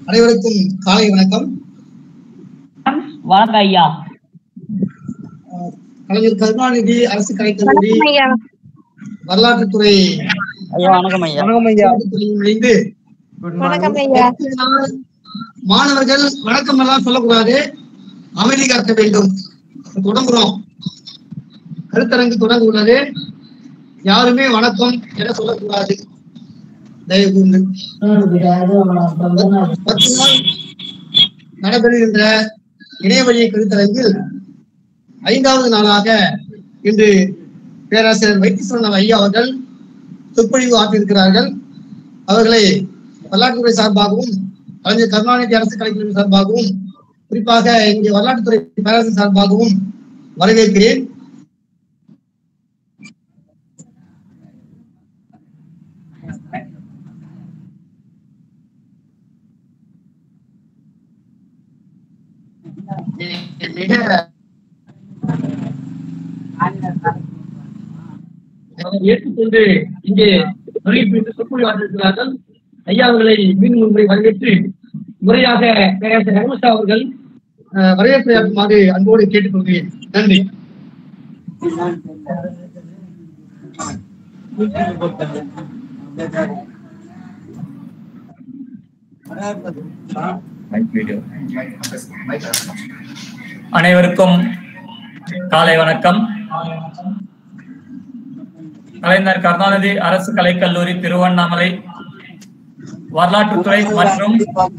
அனைவருக்கும் காலை வணக்கம் வணக்கம் ஐயா அஹ் கலைஞர் கருணாநிதி அரசு கலைக்கல்லூரி வணக்கம் ஐயா வரலாற்றுத்துறை ஐயா வணக்கம் ஐயா வரலாற்றுத்துறையில் இணைந்து வணக்கம் ஐயா மாணவர்கள் வணக்கம் எல்லாம் சொல்லக்கூடாது அமைதி காக்க வேண்டும் தொடங்குறோம் கருத்தரங்கு தொடங்க உள்ளது யாருமே வணக்கம் என சொல்லக்கூடாது தயவு கூர்ந்து பத்து நாள் நடைபெறுகின்ற இணையவழி கருத்தரங்கில் ஐந்தாவது நாளாக இன்று பேராசிரியர் வைத்தீஸ்வரன் ஐயா அவர்கள் சொற்பொழிவு ஆற்றியிருக்கிறார்கள் அவர்களை வரலாற்றுத்துறை சார்பாகவும் கலைஞர் கருணாநிதி அரசு கலைக்கல்லூரி சார்பாகவும் குறிப்பாக இங்கே வரலாற்றுத்துறை பேராசிரியர் சார்பாகவும் வரவேற்கிறேன் மிக ஏற்றுக்கொண்டு இங்கே வருகை புரிந்து சொற்பொழிவு ஆற்றிருக்கிறார்கள் ஐயா அவர்களை மீண்டும் ஒரு முறை வரவேற்று முறையாக பேராசிரியர் ரமேஷா அவர்கள் அஹ், வரவேற்புரையாற்றுமாறு அன்போடு கேட்டுக்கொள்கிறேன் நன்றி அனைவருக்கும் காலை வணக்கம் கலைஞர் கருணாநிதி அரசு கலைக்கல்லூரி திருவண்ணாமலை வரலாற்றுத்துறை மற்றும்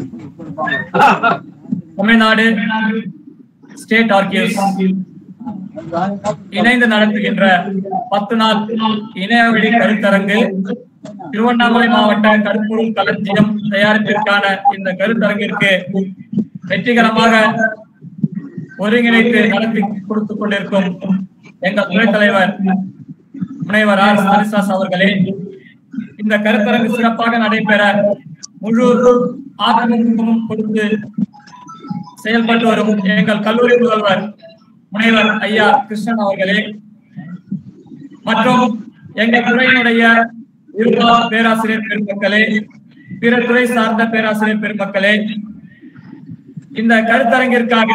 தமிழ்நாடு ஸ்டேட் ஆர்கியூஸ் இணைந்து நடத்துகின்ற பத்து நாள் இணையவழி கருத்தரங்கு திருவண்ணாமலை மாவட்ட கருப்பொருள் களஞ்சியம் தயாரிப்பிற்கான இந்த கருத்தரங்கிற்கு வெற்றிகரமாக ஒருங்கிணைத்து நடத்தி கொடுத்துக் கொண்டிருக்கும் எங்கள் துணைத் தலைவர் முனைவர் ஆர் ஹரிசாஸ் அவர்களே இந்த கருத்தரங்கு சிறப்பாக நடைபெற முழு ஆத்மமும் கொடுத்து செயல்பட்டு வரும் எங்கள் கல்லூரி முதல்வர் முனைவர் ஐயா கிருஷ்ணன் அவர்களே மற்றும் எங்கள் துறையினுடைய இருபா பேராசிரியர் பெருமக்களே பிற துறை சார்ந்த பேராசிரியர் பெருமக்களே இந்த கருத்தரங்கிற்காக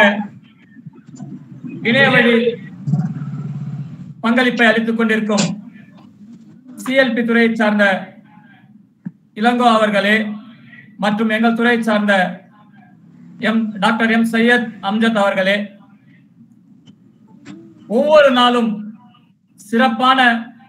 இணையவழி பங்களிப்பை அளித்துக் கொண்டிருக்கும் சிஎல்பி துறையை சார்ந்த இளங்கோ அவர்களே மற்றும் எங்கள் துறை சார்ந்த M doctor M Syed Amjad அவர்களே ஒவ்வொரு நாளும் சிறப்பான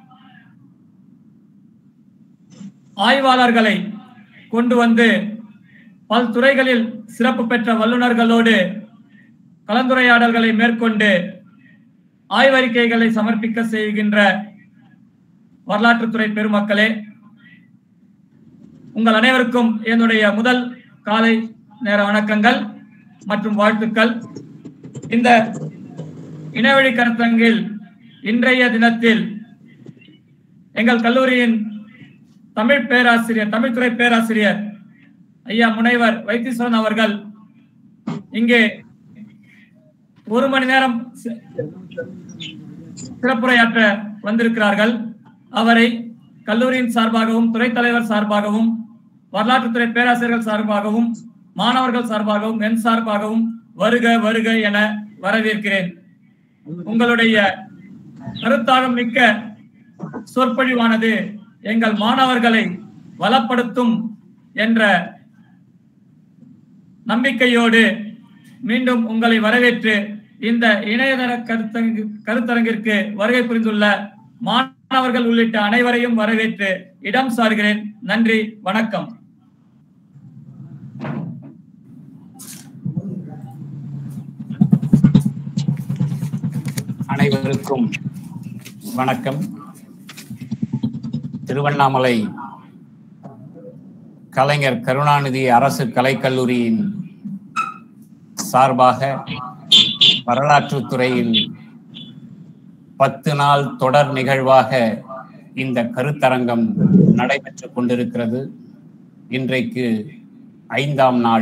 ஆய்வாளர்களை கொண்டு வந்து பல்துறைகளில் சிறப்பு பெற்ற வல்லுநர்களோடு கலந்துரையாடல்களை மேற்கொண்டு ஆய்வறிக்கைகளை சமர்ப்பிக்க செய்கின்ற வரலாற்றுத்துறை பெருமக்களே உங்கள் அனைவருக்கும் என்னுடைய முதல் காலை நேர வணக்கங்கள் மற்றும் வாழ்த்துக்கள் இந்த இனவழி கருத்தரங்கில் இன்றைய தினத்தில் எங்கள் கல்லூரியின் தமிழ் பேராசிரியர் தமிழ்துறை பேராசிரியர் ஐயா முனைவர் வைத்தீஸ்வரன் அவர்கள் இங்கே ஒரு மணி நேரம் சி- சிறப்புரையாற்ற வந்திருக்கிறார்கள் அவரை கல்லூரியின் சார்பாகவும் துறை தலைவர் சார்பாகவும் வரலாற்றுத்துறை பேராசிரியர்கள் சார்பாகவும் மாணவர்கள் சார்பாகவும் என் சார்பாகவும் வருக வருக என வரவேற்கிறேன் உங்களுடைய கருத்தாழம் மிக்க சொற்பொழிவானது எங்கள் மாணவர்களை வளப்படுத்தும் என்ற நம்பிக்கையோடு மீண்டும் உங்களை வரவேற்று இந்த இணையதள கருத்தரங்கு கருத்தரங்கிற்கு வருகை புரிந்துள்ள மாணவர்கள் உள்ளிட்ட அனைவரையும் வரவேற்று இடம் சார்கிறேன் நன்றி வணக்கம் அனைவருக்கும் வணக்கம் திருவண்ணாமலை கலைஞர் கருணாநிதி அரசு கலைக்கல்லூரியின் சார்பாக வரலாற்றுத் துறையில் பத்து நாள் தொடர் நிகழ்வாக இந்த கருத்தரங்கம் நடைபெற்றுக் கொண்டிருக்கிறது இன்றைக்கு ஐந்தாம் நாள்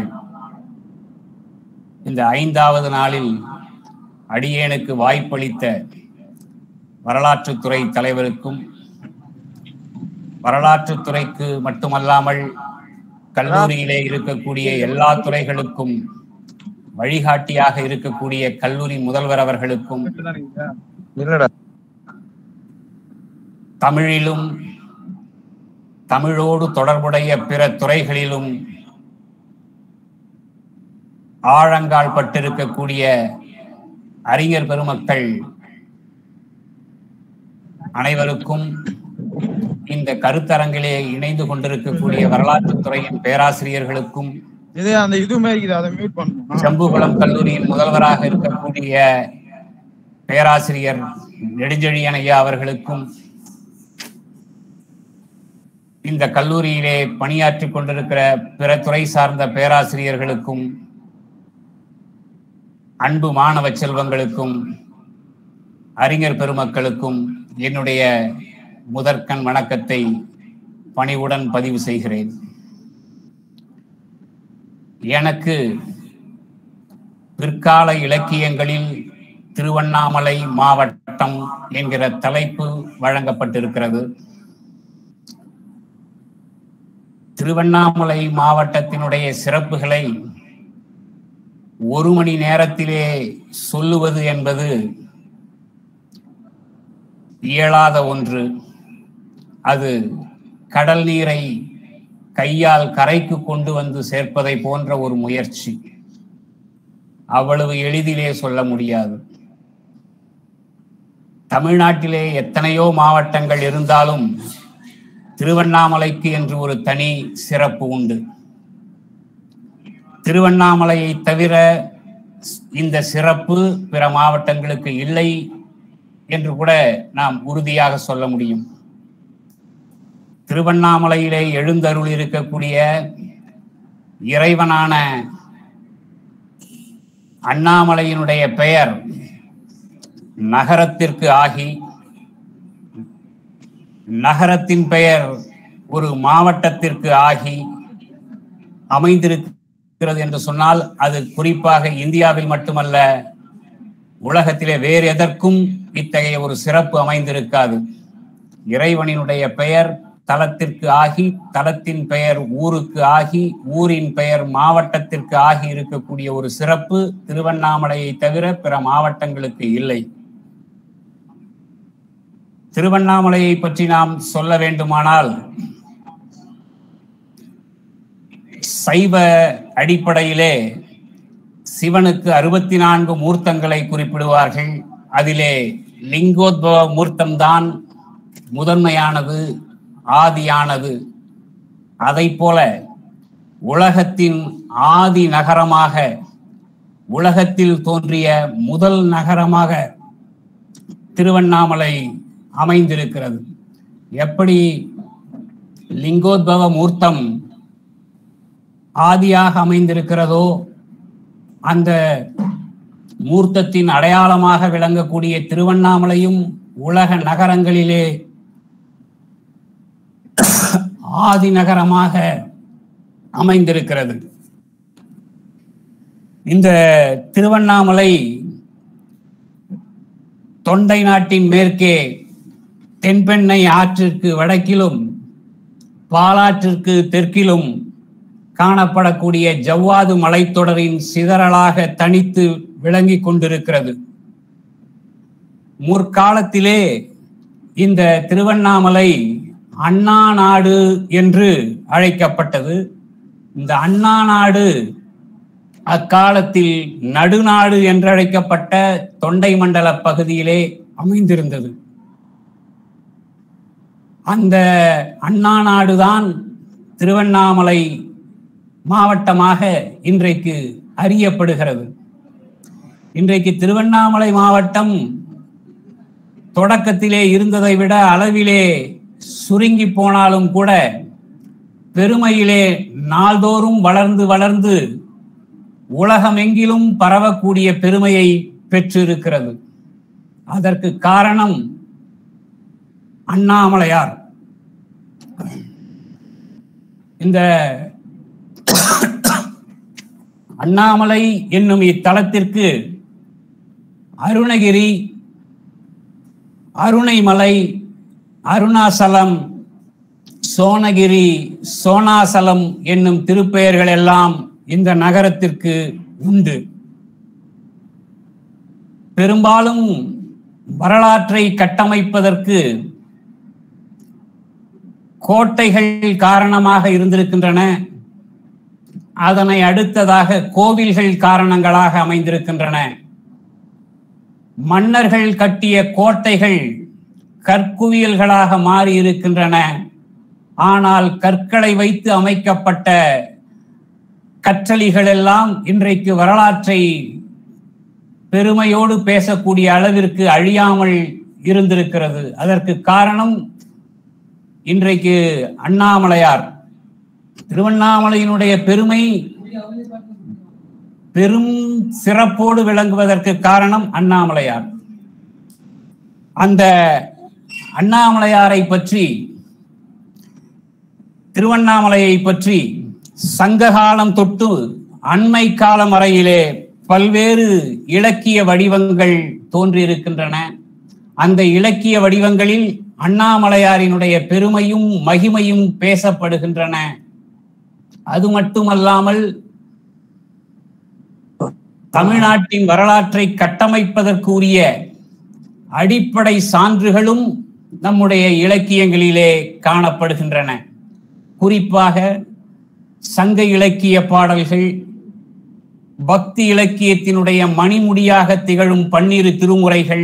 இந்த ஐந்தாவது நாளில் அடியேனுக்கு வாய்ப்பளித்த வரலாற்றுத்துறை தலைவருக்கும் வரலாற்றுத்துறைக்கு மட்டுமல்லாமல் கல்லூரியிலே இருக்கக்கூடிய எல்லா துறைகளுக்கும் வழிகாட்டியாக இருக்கக்கூடிய கல்லூரி முதல்வர் அவர்களுக்கும் இல்லடா தமிழிலும் தமிழோடு தொடர்புடைய பிற துறைகளிலும் ஆழங்கால் பட்டிருக்கக்கூடிய அறிஞர் பெருமக்கள் அனைவருக்கும் இந்த கருத்தரங்கிலே இணைந்து கொண்டிருக்கக்கூடிய வரலாற்றுத் துறையின் பேராசிரியர்களுக்கும் இது அந்த இது மாதிரி இருக்குது அதை மியூட் பண்ணணும் செம்புகுளம் கல்லூரியின் முதல்வராக இருக்கக்கூடிய பேராசிரியர் நெடுஞ்செழியன் ஐயா அவர்களுக்கும் இந்த கல்லூரியிலே பணியாற்றிக் கொண்டிருக்கிற பிற துறை சார்ந்த பேராசிரியர்களுக்கும் அன்பு மாணவ செல்வங்களுக்கும் அறிஞர் பெருமக்களுக்கும் என்னுடைய முதற்கண் வணக்கத்தை பணிவுடன் பதிவு செய்கிறேன் எனக்கு பிற்கால இலக்கியங்களில் திருவண்ணாமலை மாவட்டம் என்கிற தலைப்பு வழங்கப்பட்டிருக்கிறது திருவண்ணாமலை மாவட்டத்தினுடைய சிறப்புகளை ஒரு மணி நேரத்திலே சொல்லுவது என்பது இயலாத ஒன்று அது கடல் நீரை கையால் கரைக்கு கொண்டு வந்து சேர்ப்பதை போன்ற ஒரு முயற்சி அவ்வளவு எளிதிலே சொல்ல முடியாது தமிழ்நாட்டிலே எத்தனையோ மாவட்டங்கள் இருந்தாலும் திருவண்ணாமலைக்கு என்று ஒரு தனி சிறப்பு உண்டு திருவண்ணாமலையை தவிர இந்த சிறப்பு பிற மாவட்டங்களுக்கு இல்லை என்று கூட நாம் உறுதியாக சொல்ல முடியும் திருவண்ணாமலையிலே எழுந்தருள் இருக்கக்கூடிய இறைவனான அண்ணாமலையினுடைய பெயர் நகரத்திற்கு ஆகி நகரத்தின் பெயர் ஒரு மாவட்டத்திற்கு ஆகி அமைந்திருக்கிறது என்று சொன்னால் அது குறிப்பாக இந்தியாவில் மட்டுமல்ல உலகத்திலே வேறு எதற்கும் இத்தகைய ஒரு சிறப்பு அமைந்திருக்காது இறைவனினுடைய பெயர் தலத்திற்கு ஆகி தலத்தின் பெயர் ஊருக்கு ஆகி ஊரின் பெயர் மாவட்டத்திற்கு ஆகி இருக்கக்கூடிய ஒரு சிறப்பு திருவண்ணாமலையை தவிர பிற மாவட்டங்களுக்கு இல்லை திருவண்ணாமலையை பற்றி நாம் சொல்ல வேண்டுமானால் சைவ அடிப்படையிலே சிவனுக்கு அறுபத்தி நான்கு மூர்த்தங்களை குறிப்பிடுவார்கள் அதிலே லிங்கோத்பவ மூர்த்தம்தான் முதன்மையானது ஆதியானது அதை போல உலகத்தின் ஆதி நகரமாக உலகத்தில் தோன்றிய முதல் நகரமாக திருவண்ணாமலை அமைந்திருக்கிறது எப்படி லிங்கோத்பவ மூர்த்தம் ஆதியாக அமைந்திருக்கிறதோ அந்த மூர்த்தத்தின் அடையாளமாக விளங்கக்கூடிய திருவண்ணாமலையும் உலக நகரங்களிலே ஆதி நகரமாக அமைந்திருக்கிறது இந்த திருவண்ணாமலை தொண்டை நாட்டின் மேற்கே தென்பெண்ணை ஆற்றிற்கு வடக்கிலும் பாலாற்றிற்கு தெற்கிலும் காணப்படக்கூடிய ஜவ்வாது மலைத்தொடரின் சிதறலாக தனித்து விளங்கிக் கொண்டிருக்கிறது முற்காலத்திலே இந்த திருவண்ணாமலை அண்ணா நாடு என்று அழைக்கப்பட்டது இந்த அண்ணா நாடு அக்காலத்தில் நடுநாடு என்று அழைக்கப்பட்ட தொண்டை மண்டல பகுதியிலே அமைந்திருந்தது அந்த அண்ணா நாடுதான் திருவண்ணாமலை மாவட்டமாக இன்றைக்கு அறியப்படுகிறது இன்றைக்கு திருவண்ணாமலை மாவட்டம் தொடக்கத்திலே இருந்ததை விட அளவிலே சுருங்கி போனாலும் கூட பெருமையிலே நாள்தோறும் வளர்ந்து வளர்ந்து உலகமெங்கிலும் பரவக்கூடிய பெருமையை பெற்றிருக்கிறது அதற்கு காரணம் அண்ணாமலையார் இந்த அண்ணாமலை என்னும் இத்தலத்திற்கு அருணகிரி அருணைமலை அருணாசலம் சோனகிரி சோனாசலம் என்னும் திருப்பெயர்கள் எல்லாம் இந்த நகரத்திற்கு உண்டு பெரும்பாலும் வரலாற்றை கட்டமைப்பதற்கு கோட்டைகள் காரணமாக இருந்திருக்கின்றன அதனை அடுத்ததாக கோவில்கள் காரணங்களாக அமைந்திருக்கின்றன மன்னர்கள் கட்டிய கோட்டைகள் கற்குவியல்களாக மாறி இருக்கின்றன ஆனால் கற்களை வைத்து அமைக்கப்பட்ட கற்றளிகள் எல்லாம் இன்றைக்கு வரலாற்றை பெருமையோடு பேசக்கூடிய அளவிற்கு அழியாமல் இருந்திருக்கிறது அதற்கு காரணம் இன்றைக்கு அண்ணாமலையார் திருவண்ணாமலையினுடைய பெருமை பெரும் சிறப்போடு விளங்குவதற்கு காரணம் அண்ணாமலையார் அந்த அண்ணாமலையாரை பற்றி திருவண்ணாமலையை பற்றி சங்ககாலம் தொட்டு அண்மை காலம் வரையிலே பல்வேறு இலக்கிய வடிவங்கள் தோன்றியிருக்கின்றன அந்த இலக்கிய வடிவங்களில் அண்ணாமலையாரினுடைய பெருமையும் மகிமையும் பேசப்படுகின்றன அது மட்டுமல்லாமல் தமிழ்நாட்டின் வரலாற்றை கட்டமைப்பதற்கு உரிய அடிப்படை சான்றுகளும் நம்முடைய இலக்கியங்களிலே காணப்படுகின்றன குறிப்பாக சங்க இலக்கிய பாடல்கள் பக்தி இலக்கியத்தினுடைய மணிமுடியாக திகழும் பன்னிரு திருமுறைகள்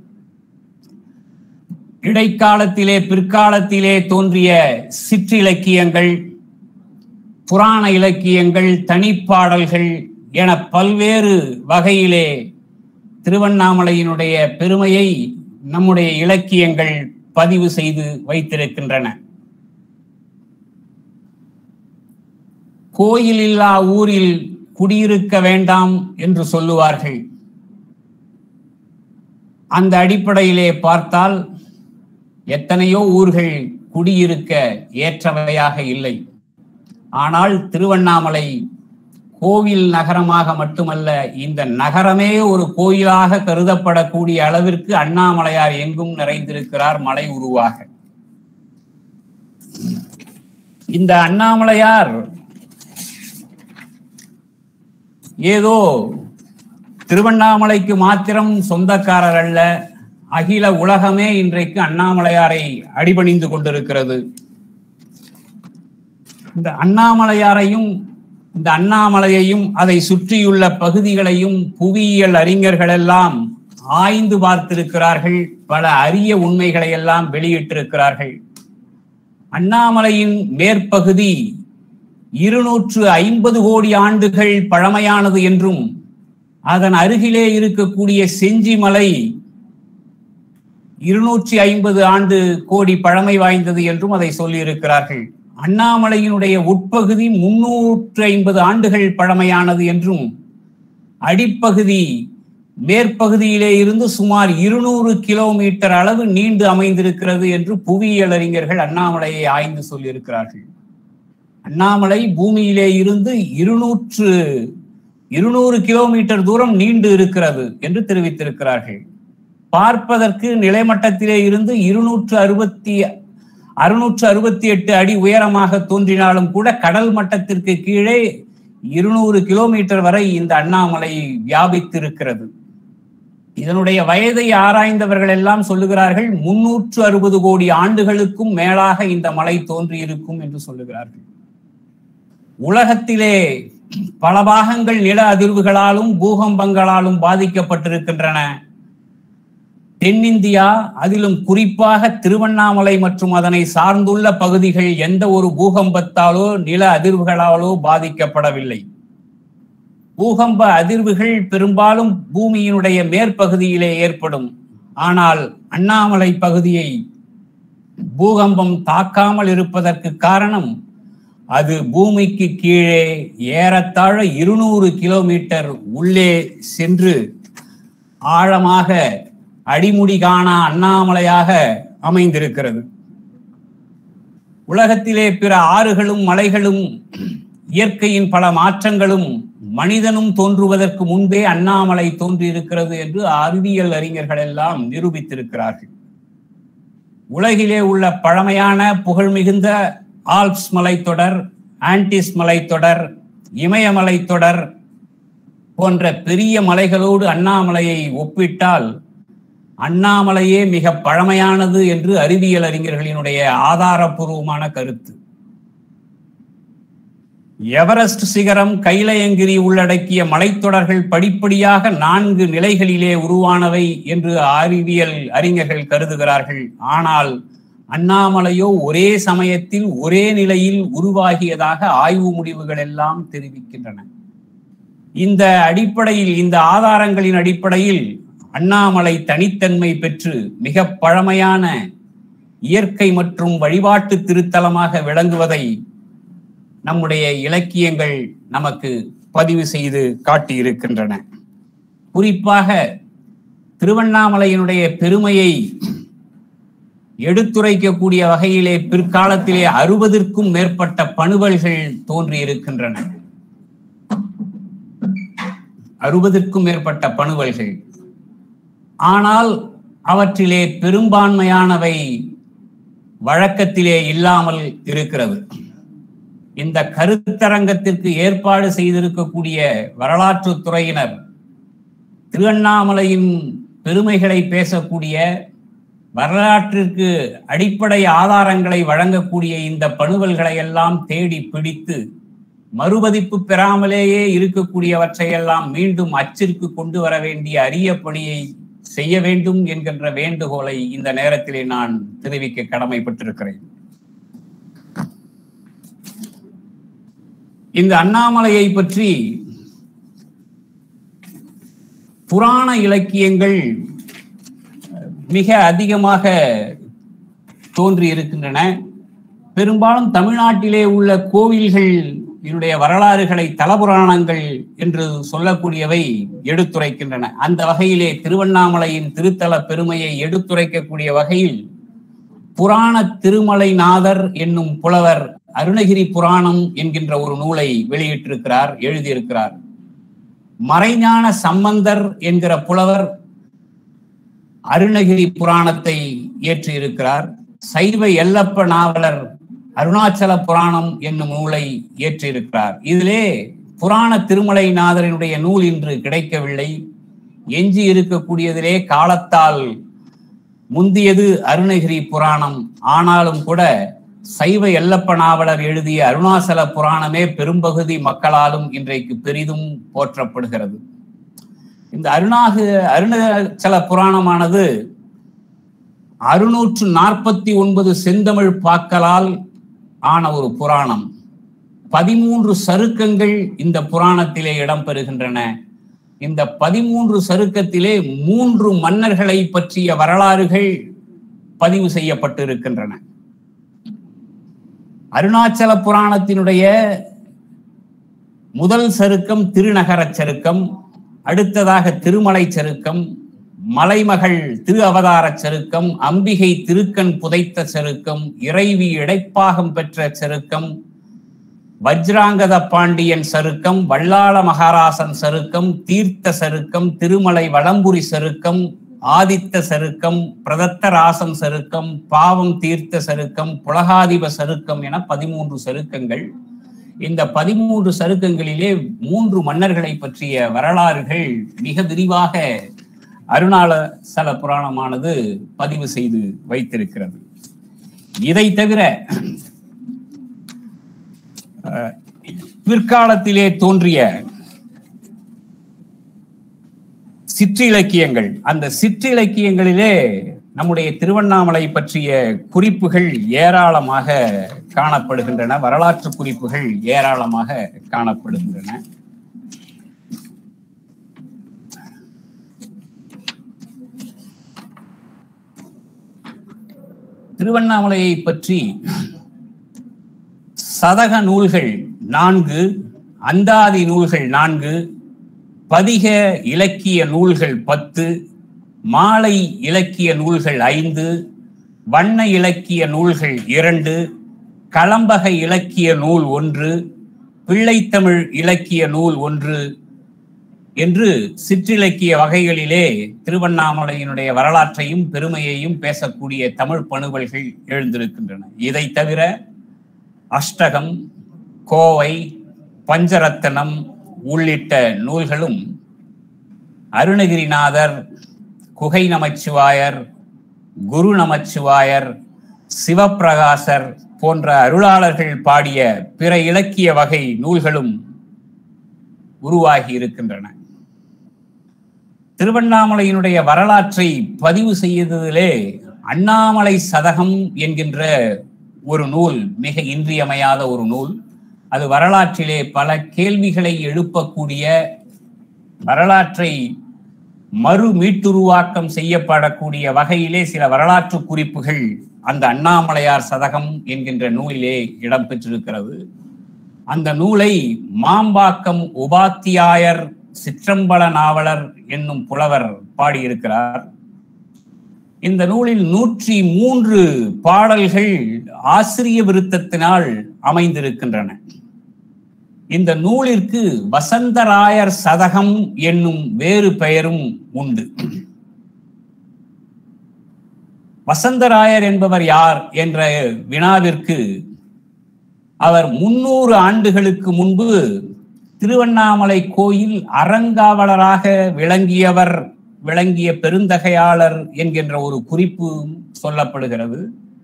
இடைக்காலத்திலே பிற்காலத்திலே தோன்றிய சிற்றிலக்கியங்கள் புராண இலக்கியங்கள் தனிப்பாடல்கள் என பல்வேறு வகையிலே திருவண்ணாமலையினுடைய பெருமையை நம்முடைய இலக்கியங்கள் பதிவு செய்து வைத்திருக்கின்றன கோயில் இல்லா ஊரில் குடியிருக்க வேண்டாம் என்று சொல்லுவார்கள் அந்த அடிப்படையிலே பார்த்தால் எத்தனையோ ஊர்கள் குடியிருக்க ஏற்றவையாக இல்லை ஆனால் திருவண்ணாமலை கோவில் நகரமாக மட்டுமல்ல இந்த நகரமே ஒரு கோயிலாக கருதப்படக்கூடிய அளவிற்கு அண்ணாமலையார் எங்கும் நிறைந்திருக்கிறார் மலை உருவாக இந்த அண்ணாமலையார் ஏதோ திருவண்ணாமலைக்கு மாத்திரம் சொந்தக்காரர் அல்ல அகில உலகமே இன்றைக்கு அண்ணாமலையாரை அடிபணிந்து கொண்டிருக்கிறது இந்த அண்ணாமலையாரையும் இந்த அண்ணாமலையையும் அதை சுற்றியுள்ள பகுதிகளையும் புவியியல் அறிஞர்கள் எல்லாம் ஆய்ந்து பார்த்திருக்கிறார்கள் பல அரிய உண்மைகளை எல்லாம் வெளியிட்டிருக்கிறார்கள் அண்ணாமலையின் மேற்பகுதி இருநூற்று ஐம்பது கோடி ஆண்டுகள் பழமையானது என்றும் அதன் அருகிலே இருக்கக்கூடிய செஞ்சி மலை இருநூற்றி ஐம்பது ஆண்டு கோடி பழமை வாய்ந்தது என்றும் அதை சொல்லியிருக்கிறார்கள் அண்ணாமலையினுடைய உட்பகுதி முன்னூற்று ஐம்பது ஆண்டுகள் பழமையானது என்றும் அடிப்பகுதி மேற்பகுதியிலே இருந்து சுமார் இருநூறு கிலோமீட்டர் அளவு நீண்டு அமைந்திருக்கிறது என்று புவியியல் அறிஞர்கள் அண்ணாமலையை ஆய்ந்து சொல்லியிருக்கிறார்கள் அண்ணாமலை பூமியிலே இருந்து இருநூற்று இருநூறு கிலோமீட்டர் தூரம் நீண்டு இருக்கிறது என்று தெரிவித்திருக்கிறார்கள் பார்ப்பதற்கு நிலைமட்டத்திலே இருந்து இருநூற்று அறுபத்தி அறுநூற்று அறுபத்தி எட்டு அடி உயரமாக தோன்றினாலும் கூட கடல் மட்டத்திற்கு கீழே இருநூறு கிலோமீட்டர் வரை இந்த அண்ணாமலை வியாபித்திருக்கிறது இதனுடைய வயதை ஆராய்ந்தவர்கள் எல்லாம் சொல்லுகிறார்கள் முன்னூற்று அறுபது கோடி ஆண்டுகளுக்கும் மேலாக இந்த மலை தோன்றியிருக்கும் என்று சொல்லுகிறார்கள் உலகத்திலே பல பாகங்கள் நில அதிர்வுகளாலும் பூகம்பங்களாலும் பாதிக்கப்பட்டிருக்கின்றன தென்னிந்தியா அதிலும் குறிப்பாக திருவண்ணாமலை மற்றும் அதனை சார்ந்துள்ள பகுதிகள் எந்த ஒரு பூகம்பத்தாலோ நில அதிர்வுகளாலோ பாதிக்கப்படவில்லை பூகம்ப அதிர்வுகள் பெரும்பாலும் பூமியினுடைய மேற்பகுதியிலே ஏற்படும் ஆனால் அண்ணாமலை பகுதியை பூகம்பம் தாக்காமல் இருப்பதற்கு காரணம் அது பூமிக்கு கீழே ஏறத்தாழ இருநூறு கிலோமீட்டர் உள்ளே சென்று ஆழமாக அடிமுடி காணா அண்ணாமலையாக அமைந்திருக்கிறது உலகத்திலே பிற ஆறுகளும் மலைகளும் இயற்கையின் பல மாற்றங்களும் மனிதனும் தோன்றுவதற்கு முன்பே அண்ணாமலை தோன்றியிருக்கிறது என்று அறிவியல் அறிஞர்கள் எல்லாம் நிரூபித்திருக்கிறார்கள் உலகிலே உள்ள பழமையான புகழ்மிகுந்த ஆல்ப்ஸ் மலைத்தொடர் ஆன்டிஸ் மலைத்தொடர் இமயமலைத்தொடர் போன்ற பெரிய மலைகளோடு அண்ணாமலையை ஒப்பிட்டால் அண்ணாமலையே மிக பழமையானது என்று அறிவியல் அறிஞர்களினுடைய ஆதாரபூர்வமான கருத்து எவரெஸ்ட் சிகரம் கைலயங்கிரி உள்ளடக்கிய மலைத்தொடர்கள் படிப்படியாக நான்கு நிலைகளிலே உருவானவை என்று அறிவியல் அறிஞர்கள் கருதுகிறார்கள் ஆனால் அண்ணாமலையோ ஒரே சமயத்தில் ஒரே நிலையில் உருவாகியதாக ஆய்வு முடிவுகள் எல்லாம் தெரிவிக்கின்றன இந்த அடிப்படையில் இந்த ஆதாரங்களின் அடிப்படையில் அண்ணாமலை தனித்தன்மை பெற்று மிக பழமையான இயற்கை மற்றும் வழிபாட்டு திருத்தலமாக விளங்குவதை நம்முடைய இலக்கியங்கள் நமக்கு பதிவு செய்து காட்டியிருக்கின்றன குறிப்பாக திருவண்ணாமலையினுடைய பெருமையை எடுத்துரைக்கக்கூடிய வகையிலே பிற்காலத்திலே அறுபதிற்கும் மேற்பட்ட பணுவல்கள் தோன்றியிருக்கின்றன அறுபதிற்கும் மேற்பட்ட பணுவல்கள் ஆனால் அவற்றிலே பெரும்பான்மையானவை வழக்கத்திலே இல்லாமல் இருக்கிறது இந்த கருத்தரங்கத்திற்கு ஏற்பாடு செய்திருக்கக்கூடிய வரலாற்று துறையினர் திருவண்ணாமலையின் பெருமைகளை பேசக்கூடிய வரலாற்றிற்கு அடிப்படை ஆதாரங்களை வழங்கக்கூடிய இந்த பணுவல்களை எல்லாம் தேடி பிடித்து மறுபதிப்பு பெறாமலேயே இருக்கக்கூடியவற்றையெல்லாம் மீண்டும் அச்சிற்கு கொண்டு வர வேண்டிய அரிய பணியை செய்ய வேண்டும் என்கின்ற வேண்டுகோளை இந்த நேரத்திலே நான் தெரிவிக்க கடமைப்பட்டிருக்கிறேன் இந்த அண்ணாமலையை பற்றி புராண இலக்கியங்கள் மிக அதிகமாக தோன்றி இருக்கின்றன பெரும்பாலும் தமிழ்நாட்டிலே உள்ள கோவில்கள் இதனுடைய வரலாறுகளை தலபுராணங்கள் என்று சொல்லக்கூடியவை எடுத்துரைக்கின்றன அந்த வகையிலே திருவண்ணாமலையின் திருத்தல பெருமையை எடுத்துரைக்கக்கூடிய வகையில் புராண திருமலைநாதர் என்னும் புலவர் அருணகிரி புராணம் என்கின்ற ஒரு நூலை வெளியிட்டிருக்கிறார் எழுதியிருக்கிறார் மறைஞான சம்பந்தர் என்கிற புலவர் அருணகிரி புராணத்தை இயற்றியிருக்கிறார் சைவ எல்லப்ப நாவலர் அருணாச்சல புராணம் என்னும் நூலை இயற்றியிருக்கிறார் இதிலே புராண திருமலைநாதரினுடைய நூல் இன்று கிடைக்கவில்லை எஞ்சி இருக்கக்கூடியதிலே காலத்தால் முந்தியது அருணகிரி புராணம் ஆனாலும் கூட சைவ எல்லப்ப நாவலர் எழுதிய அருணாசல புராணமே பெரும்பகுதி மக்களாலும் இன்றைக்கு பெரிதும் போற்றப்படுகிறது இந்த அருணாகு அருணாச்சல புராணமானது அறுநூற்று நாற்பத்தி ஒன்பது செந்தமிழ் பாக்களால் ஆன ஒரு புராணம் பதிமூன்று சருக்கங்கள் இந்த புராணத்திலே இடம்பெறுகின்றன இந்த பதிமூன்று சருக்கத்திலே மூன்று மன்னர்களை பற்றிய வரலாறுகள் பதிவு செய்யப்பட்டிருக்கின்றன அருணாச்சல புராணத்தினுடைய முதல் சருக்கம் திருநகரச் சருக்கம் அடுத்ததாக திருமலை சருக்கம் மலைமகள் திரு அவதாரச் சருக்கம் அம்பிகை திருக்கண் புதைத்த சருக்கம் இறைவி இடைப்பாகம் பெற்ற சருக்கம் வஜ்ராங்கத பாண்டியன் சருக்கம் வல்லாள மகாராசன் சருக்கம் தீர்த்த சருக்கம் திருமலை வளம்புரி சருக்கம் ஆதித்த சருக்கம் பிரதத்த ராசன் சருக்கம் பாவம் தீர்த்த சருக்கம் புலகாதிப சருக்கம் என பதிமூன்று சருக்கங்கள் இந்த பதிமூன்று சருக்கங்களிலே மூன்று மன்னர்களை பற்றிய வரலாறுகள் மிக விரிவாக அருணாச்சல புராணமானது பதிவு செய்து வைத்திருக்கிறது இதை தவிர அஹ், பிற்காலத்திலே தோன்றிய சிற்றிலக்கியங்கள் அந்த சிற்றிலக்கியங்களிலே நம்முடைய திருவண்ணாமலை பற்றிய குறிப்புகள் ஏராளமாக காணப்படுகின்றன வரலாற்று குறிப்புகள் ஏராளமாக காணப்படுகின்றன திருவண்ணாமலையை பற்றி சதக நூல்கள் நான்கு அந்தாதி நூல்கள் நான்கு பதிக இலக்கிய நூல்கள் பத்து மாலை இலக்கிய நூல்கள் ஐந்து வண்ண இலக்கிய நூல்கள் இரண்டு களம்பக இலக்கிய நூல் ஒன்று பிள்ளைத்தமிழ் இலக்கிய நூல் ஒன்று என்று சிற்றிலக்கிய வகைகளிலே திருவண்ணாமலையினுடைய வரலாற்றையும் பெருமையையும் பேசக்கூடிய தமிழ் பணுவல்கள் எழுந்திருக்கின்றன இதை தவிர அஷ்டகம் கோவை பஞ்சரத்தனம் உள்ளிட்ட நூல்களும் அருணகிரிநாதர் குகை நமச்சிவாயர் குரு நமச்சிவாயர் சிவப்பிரகாசர் போன்ற அருளாளர்கள் பாடிய பிற இலக்கிய வகை நூல்களும் உருவாகி இருக்கின்றன திருவண்ணாமலையினுடைய வரலாற்றை பதிவு செய்ததிலே அண்ணாமலை சதகம் என்கின்ற ஒரு நூல் மிக இன்றியமையாத ஒரு நூல் அது வரலாற்றிலே பல கேள்விகளை எழுப்பக்கூடிய வரலாற்றை மறு மீட்டுருவாக்கம் செய்யப்படக்கூடிய வகையிலே சில வரலாற்று குறிப்புகள் அந்த அண்ணாமலையார் சதகம் என்கின்ற நூலிலே இடம்பெற்றிருக்கிறது அந்த நூலை மாம்பாக்கம் உபாத்தியாயர் சிற்றம்பல நாவலர் என்னும் புலவர் பாடியிருக்கிறார் இந்த நூலில் நூற்றி மூன்று பாடல்கள் ஆசிரிய விருத்தத்தினால் அமைந்திருக்கின்றன இந்த நூலிற்கு வசந்தராயர் சதகம் என்னும் வேறு பெயரும் உண்டு வசந்தராயர் என்பவர் யார் என்ற வினாவிற்கு அவர் முன்னூறு ஆண்டுகளுக்கு முன்பு திருவண்ணாமலை கோயில் அறங்காவலராக விளங்கியவர் விளங்கிய பெருந்தகையாளர் என்கின்ற ஒரு குறிப்பு சொல்லப்படுகிறது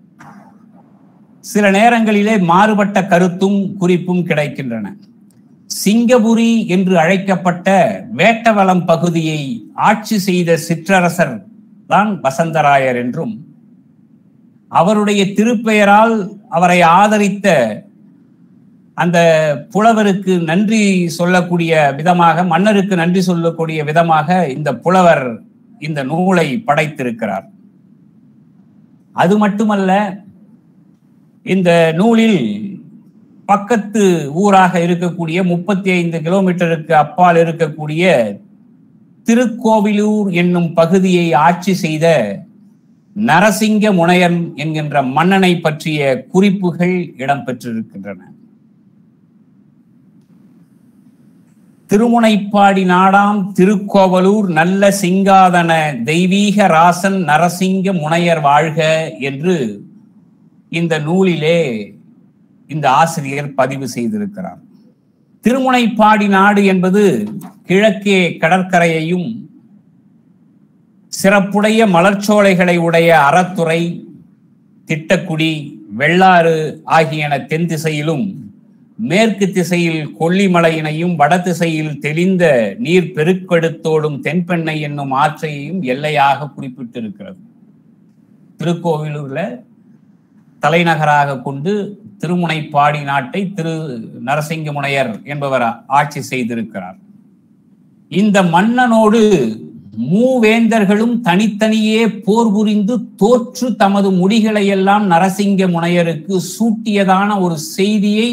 சில நேரங்களிலே மாறுபட்ட கருத்தும் குறிப்பும் கிடைக்கின்றன சிங்கபுரி என்று அழைக்கப்பட்ட வேட்டவலம் பகுதியை ஆட்சி செய்த சிற்றரசர் தான் வசந்தராயர் என்றும் அவருடைய திருப்பெயரால் அவரை ஆதரித்த அந்த புலவருக்கு நன்றி சொல்லக்கூடிய விதமாக மன்னருக்கு நன்றி சொல்லக்கூடிய விதமாக இந்த புலவர் இந்த நூலை படைத்திருக்கிறார் அது மட்டுமல்ல இந்த நூலில் பக்கத்து ஊராக இருக்கக்கூடிய முப்பத்தி ஐந்து கிலோமீட்டருக்கு அப்பால் இருக்கக்கூடிய திருக்கோவிலூர் என்னும் பகுதியை ஆட்சி செய்த நரசிங்க முனையன் என்கின்ற மன்னனை பற்றிய குறிப்புகள் இடம்பெற்றிருக்கின்றன திருமுனைப்பாடி நாடாம் திருக்கோவலூர் நல்ல சிங்காதன தெய்வீக ராசன் நரசிங்க முனையர் வாழ்க என்று இந்த நூலிலே இந்த ஆசிரியர் பதிவு செய்திருக்கிறார் திருமுனைப்பாடி நாடு என்பது கிழக்கே கடற்கரையையும் சிறப்புடைய மலர்ச்சோலைகளை உடைய அறத்துறை திட்டக்குடி வெள்ளாறு ஆகியன தென் திசையிலும் மேற்கு திசையில் கொல்லிமலையினையும் வட திசையில் தெளிந்த நீர் பெருக்கெடுத்தோடும் தென்பெண்ணை என்னும் ஆற்றையையும் எல்லையாக குறிப்பிட்டிருக்கிறது திருக்கோவிலூர்ல தலைநகராக கொண்டு திருமுனைப்பாடி நாட்டை திரு நரசிங்க முனையர் என்பவர் ஆட்சி செய்திருக்கிறார் இந்த மன்னனோடு மூவேந்தர்களும் தனித்தனியே போர் புரிந்து தோற்று தமது முடிகளை எல்லாம் நரசிங்க முனையருக்கு சூட்டியதான ஒரு செய்தியை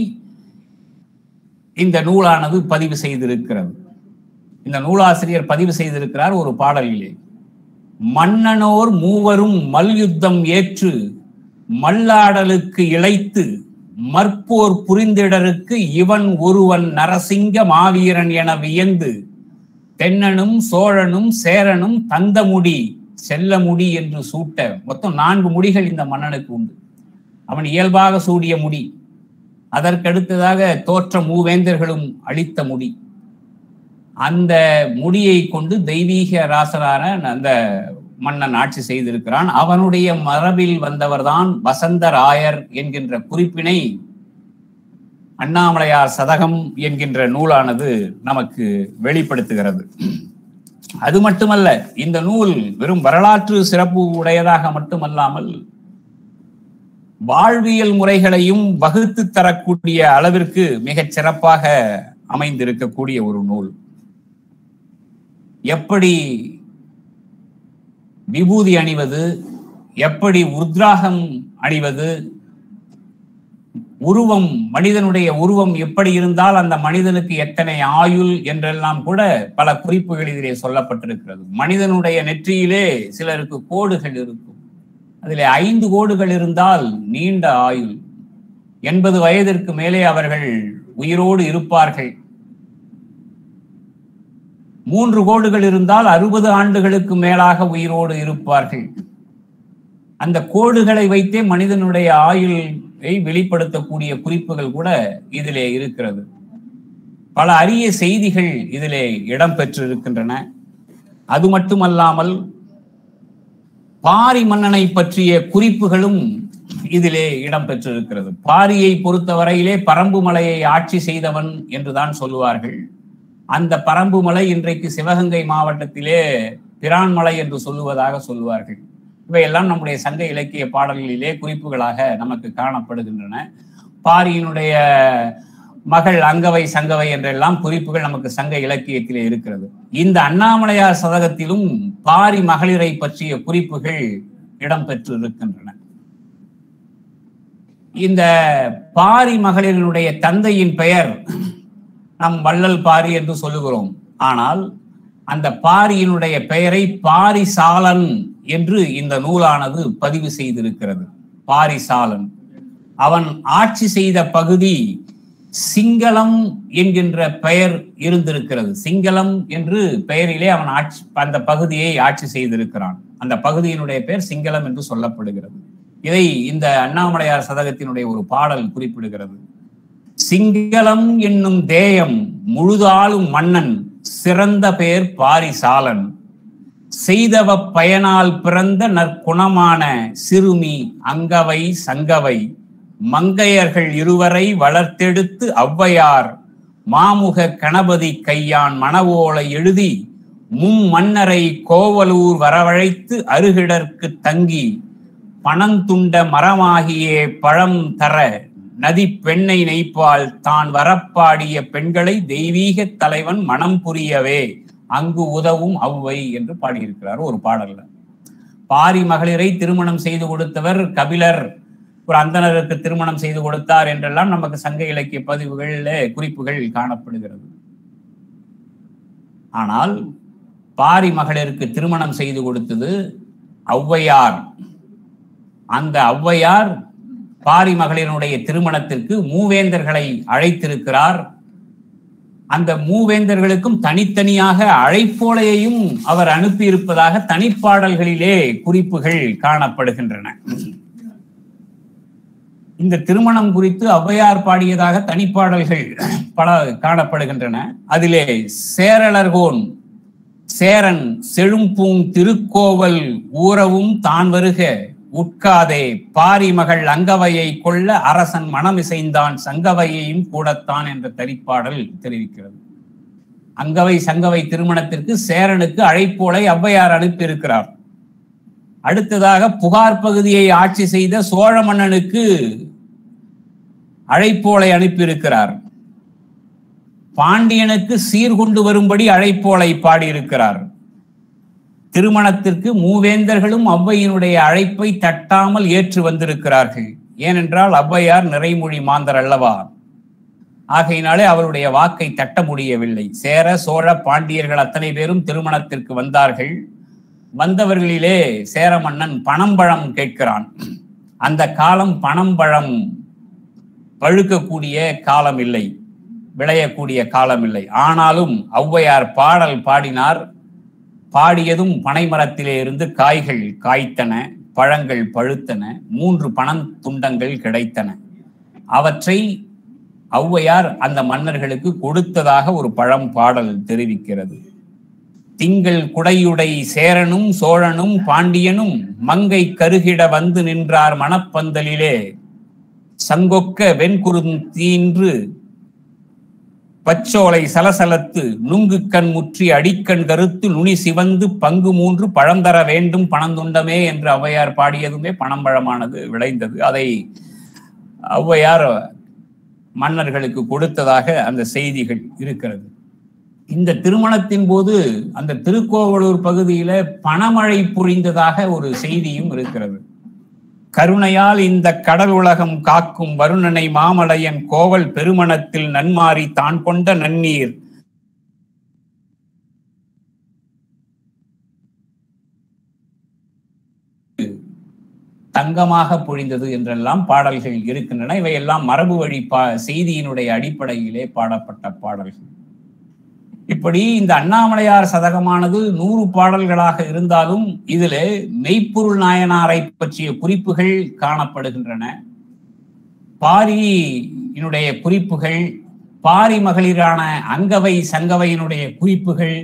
இந்த நூலானது பதிவு செய்திருக்கிறது இந்த நூலாசிரியர் பதிவு செய்திருக்கிறார் ஒரு பாடலிலே மன்னனோர் மூவரும் மல்யுத்தம் ஏற்று மல்லாடலுக்கு இழைத்து மற்போர் புரிந்திடருக்கு இவன் ஒருவன் நரசிங்க மாவீரன் என வியந்து தென்னனும் சோழனும் சேரனும் தந்த முடி செல்ல முடி என்று சூட்ட மொத்தம் நான்கு முடிகள் இந்த மன்னனுக்கு உண்டு அவன் இயல்பாக சூடிய முடி அதற்கடுத்ததாக தோற்ற மூவேந்தர்களும் அளித்த முடி அந்த முடியை கொண்டு தெய்வீக ராசரான அந்த மன்னன் ஆட்சி செய்திருக்கிறான் அவனுடைய மரபில் வந்தவர்தான் வசந்தராயர் என்கின்ற குறிப்பினை அண்ணாமலையார் சதகம் என்கின்ற நூலானது நமக்கு வெளிப்படுத்துகிறது அது மட்டுமல்ல இந்த நூல் வெறும் வரலாற்று சிறப்பு உடையதாக மட்டுமல்லாமல் வாழ்வியல் முறைகளையும் வகுத்து தரக்கூடிய அளவிற்கு மிகச் சிறப்பாக அமைந்திருக்கக்கூடிய ஒரு நூல் எப்படி விபூதி அணிவது எப்படி உத்ராகம் அணிவது உருவம் மனிதனுடைய உருவம் எப்படி இருந்தால் அந்த மனிதனுக்கு எத்தனை ஆயுள் என்றெல்லாம் கூட பல குறிப்புகள் இதிலே சொல்லப்பட்டிருக்கிறது மனிதனுடைய நெற்றியிலே சிலருக்கு கோடுகள் இருக்கும் அதிலே ஐந்து கோடுகள் இருந்தால் நீண்ட ஆயுள் எண்பது வயதிற்கு மேலே அவர்கள் உயிரோடு இருப்பார்கள் மூன்று கோடுகள் இருந்தால் அறுபது ஆண்டுகளுக்கு மேலாக உயிரோடு இருப்பார்கள் அந்த கோடுகளை வைத்தே மனிதனுடைய ஆயுளை வெளிப்படுத்தக்கூடிய குறிப்புகள் கூட இதிலே இருக்கிறது பல அரிய செய்திகள் இதிலே இடம்பெற்றிருக்கின்றன அது மட்டுமல்லாமல் பாரி மன்னனை பற்றிய குறிப்புகளும் இதிலே இடம்பெற்றிருக்கிறது பாரியை பொறுத்தவரையிலே பரம்பு மலையை ஆட்சி செய்தவன் என்றுதான் சொல்லுவார்கள் அந்த பரம்பு மலை இன்றைக்கு சிவகங்கை மாவட்டத்திலே பிரான்மலை என்று சொல்லுவதாக சொல்லுவார்கள் இவையெல்லாம் நம்முடைய சங்க இலக்கிய பாடல்களிலே குறிப்புகளாக நமக்கு காணப்படுகின்றன பாரியினுடைய மகள் அங்கவை சங்கவை என்றெல்லாம் குறிப்புகள் நமக்கு சங்க இலக்கியத்திலே இருக்கிறது இந்த அண்ணாமலையார் சதகத்திலும் பாரி மகளிரை பற்றிய குறிப்புகள் இடம்பெற்று இருக்கின்றன இந்த பாரி மகளிரினுடைய தந்தையின் பெயர் நம் வள்ளல் பாரி என்று சொல்லுகிறோம் ஆனால் அந்த பாரியினுடைய பெயரை பாரிசாலன் என்று இந்த நூலானது பதிவு செய்திருக்கிறது பாரிசாலன் அவன் ஆட்சி செய்த பகுதி சிங்களம் என்கின்ற பெயர் இருந்திருக்கிறது சிங்களம் என்று பெயரிலே அவன் ஆட்சி அந்த பகுதியை ஆட்சி செய்திருக்கிறான் அந்த பகுதியினுடைய பெயர் சிங்களம் என்று சொல்லப்படுகிறது இதை இந்த அண்ணாமலையார் சதகத்தினுடைய ஒரு பாடல் குறிப்பிடுகிறது சிங்களம் என்னும் தேயம் முழுதாளும் மன்னன் சிறந்த பெயர் பாரிசாலன் செய்தவ பயனால் பிறந்த நற்குணமான சிறுமி அங்கவை சங்கவை மங்கையர்கள் இருவரை வளர்த்தெடுத்து ஔவையார் மாமுக கணபதி கையான் மணவோலை எழுதி மும்மன்னரை கோவலூர் வரவழைத்து அருகிடற்கு தங்கி பணந்துண்ட மரமாகியே பழம் தர நதி பெண்ணை நெய்ப்பால் தான் வரப்பாடிய பெண்களை தெய்வீக தலைவன் மனம் புரியவே அங்கு உதவும் அவ்வை என்று பாடியிருக்கிறார் ஒரு பாடல்ல பாரி மகளிரை திருமணம் செய்து கொடுத்தவர் கபிலர் ஒரு அந்தணருக்கு திருமணம் செய்து கொடுத்தார் என்றெல்லாம் நமக்கு சங்க இலக்கிய பதிவுகளில் குறிப்புகள் காணப்படுகிறது ஆனால் பாரி மகளிருக்கு திருமணம் செய்து கொடுத்தது ஔவையார் அந்த ஔவையார் பாரி மகளினுடைய திருமணத்திற்கு மூவேந்தர்களை அழைத்திருக்கிறார் அந்த மூவேந்தர்களுக்கும் தனித்தனியாக அழைப்போலையையும் அவர் அனுப்பியிருப்பதாக தனிப்பாடல்களிலே குறிப்புகள் காணப்படுகின்றன இந்த திருமணம் குறித்து ஔவையார் பாடியதாக தனிப்பாடல்கள் பல காணப்படுகின்றன அதிலே சேரலர்கோன் சேரன் செழும்பூங் திருக்கோவல் ஊரவும் தான் வருக உட்காதே பாரி மகள் அங்கவையை கொள்ள அரசன் மனமிசைந்தான் சங்கவையையும் கூடத்தான் என்ற தரிப்பாடல் தெரிவிக்கிறது அங்கவை சங்கவை திருமணத்திற்கு சேரனுக்கு அழைப்போலை ஔவையார் அனுப்பியிருக்கிறார் அடுத்ததாக புகார் பகுதியை ஆட்சி செய்த சோழ மன்னனுக்கு அழைப்போலை அனுப்பியிருக்கிறார் பாண்டியனுக்கு சீர்கொண்டு வரும்படி அழைப்போலை பாடியிருக்கிறார் திருமணத்திற்கு மூவேந்தர்களும் ஔவையினுடைய அழைப்பை தட்டாமல் ஏற்று வந்திருக்கிறார்கள் ஏனென்றால் ஔவையார் நிறைமொழி மாந்தர் அல்லவா ஆகையினாலே அவருடைய வாக்கை தட்ட முடியவில்லை சேர சோழ பாண்டியர்கள் அத்தனை பேரும் திருமணத்திற்கு வந்தார்கள் வந்தவர்களிலே சேர மன்னன் பணம்பழம் கேட்கிறான் அந்த காலம் பணம்பழம் பழுக்கக்கூடிய காலம் இல்லை விளையக்கூடிய காலம் இல்லை ஆனாலும் ஔவையார் பாடல் பாடினார் பாடியதும் பனைமரத்திலே இருந்து காய்கள் காய்த்தன பழங்கள் பழுத்தன மூன்று பணம் துண்டங்கள் கிடைத்தன அவற்றை ஔவையார் அந்த மன்னர்களுக்கு கொடுத்ததாக ஒரு பழம் பாடல் தெரிவிக்கிறது திங்கள் குடையுடை சேரனும் சோழனும் பாண்டியனும் மங்கை கருகிட வந்து நின்றார் மணப்பந்தலிலே சங்கொக்க வெண்குறுந்தீன்று பச்சோலை சலசலத்து நுங்கு கண் முற்றி அடிக்கண் கருத்து நுனி சிவந்து பங்கு மூன்று பழம் தர வேண்டும் பணந்துண்டமே என்று ஔவையார் பாடியதுமே பணம்பழமானது விளைந்தது அதை ஔவையார் மன்னர்களுக்கு கொடுத்ததாக அந்த செய்திகள் இருக்கிறது இந்த திருமணத்தின் போது அந்த திருக்கோவலூர் பகுதியில பணமழை புரிந்ததாக ஒரு செய்தியும் இருக்கிறது கருணையால் இந்த கடல் உலகம் காக்கும் வருணனை மாமலையன் கோவல் பெருமணத்தில் நன்மாறி தான் கொண்ட நன்னீர் தங்கமாக பொழிந்தது என்றெல்லாம் பாடல்கள் இருக்கின்றன இவையெல்லாம் மரபு வழி பா செய்தியினுடைய அடிப்படையிலே பாடப்பட்ட பாடல்கள் இப்படி இந்த அண்ணாமலையார் சதகமானது நூறு பாடல்களாக இருந்தாலும் இதிலே மெய்ப்பொருள் நாயனாரை பற்றிய குறிப்புகள் காணப்படுகின்றன பாரியினுடைய குறிப்புகள் பாரி மகளிரான அங்கவை சங்கவையினுடைய குறிப்புகள்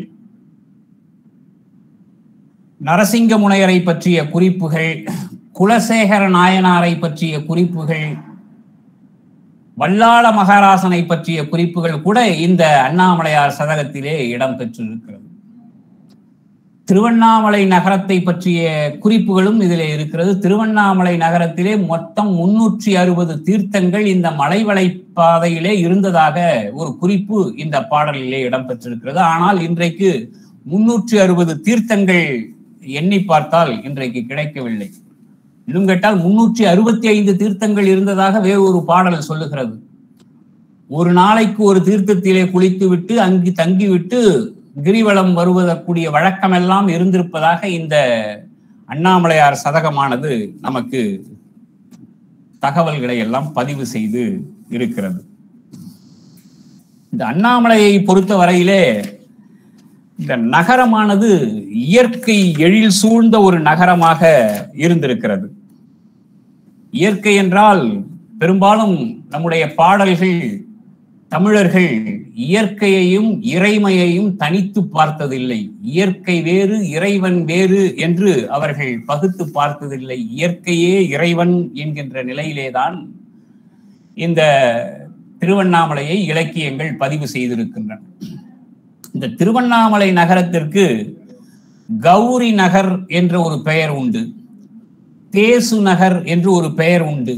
நரசிங்க முனையரை பற்றிய குறிப்புகள் குலசேகர நாயனாரை பற்றிய குறிப்புகள் வல்லாள மகாராசனை பற்றிய குறிப்புகள் கூட இந்த அண்ணாமலையார் சதகத்திலே இடம் பெற்றிருக்கிறது திருவண்ணாமலை நகரத்தை பற்றிய குறிப்புகளும் இதிலே இருக்கிறது திருவண்ணாமலை நகரத்திலே மொத்தம் முன்னூற்றி அறுபது தீர்த்தங்கள் இந்த மலைவளை பாதையிலே இருந்ததாக ஒரு குறிப்பு இந்த பாடலிலே இடம்பெற்றிருக்கிறது ஆனால் இன்றைக்கு முன்னூற்றி அறுபது தீர்த்தங்கள் எண்ணி பார்த்தால் இன்றைக்கு கிடைக்கவில்லை இன்னும் கேட்டால் முன்னூற்றி அறுபத்தி ஐந்து தீர்த்தங்கள் இருந்ததாக வேறு ஒரு பாடல் சொல்லுகிறது ஒரு நாளைக்கு ஒரு தீர்த்தத்திலே குளித்து விட்டு அங்கு தங்கிவிட்டு கிரிவலம் வருவதற்குரிய வழக்கமெல்லாம் இருந்திருப்பதாக இந்த அண்ணாமலையார் சதகமானது நமக்கு தகவல்களை எல்லாம் பதிவு செய்து இருக்கிறது இந்த அண்ணாமலையை பொறுத்த வரையிலே இந்த நகரமானது இயற்கை எழில் சூழ்ந்த ஒரு நகரமாக இருந்திருக்கிறது இயற்கை என்றால் பெரும்பாலும் நம்முடைய பாடல்கள் தமிழர்கள் இயற்கையையும் இறைமையையும் தனித்து பார்த்ததில்லை இயற்கை வேறு இறைவன் வேறு என்று அவர்கள் பகுத்து பார்த்ததில்லை இயற்கையே இறைவன் என்கின்ற நிலையிலேதான் இந்த திருவண்ணாமலையை இலக்கியங்கள் பதிவு செய்திருக்கின்றன இந்த திருவண்ணாமலை நகரத்திற்கு கௌரி நகர் என்ற ஒரு பெயர் உண்டு தேசு நகர் என்று ஒரு பெயர் உண்டு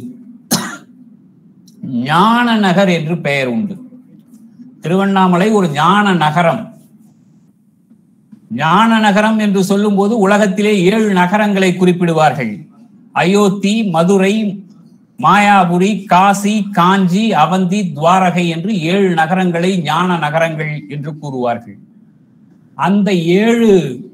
ஞான நகர் என்று பெயர் உண்டு திருவண்ணாமலை ஒரு ஞான நகரம் ஞான நகரம் என்று சொல்லும்போது உலகத்திலே ஏழு நகரங்களை குறிப்பிடுவார்கள் அயோத்தி மதுரை மாயாபுரி காசி காஞ்சி அவந்தி துவாரகை என்று ஏழு நகரங்களை ஞான நகரங்கள் என்று கூறுவார்கள் அந்த ஏழு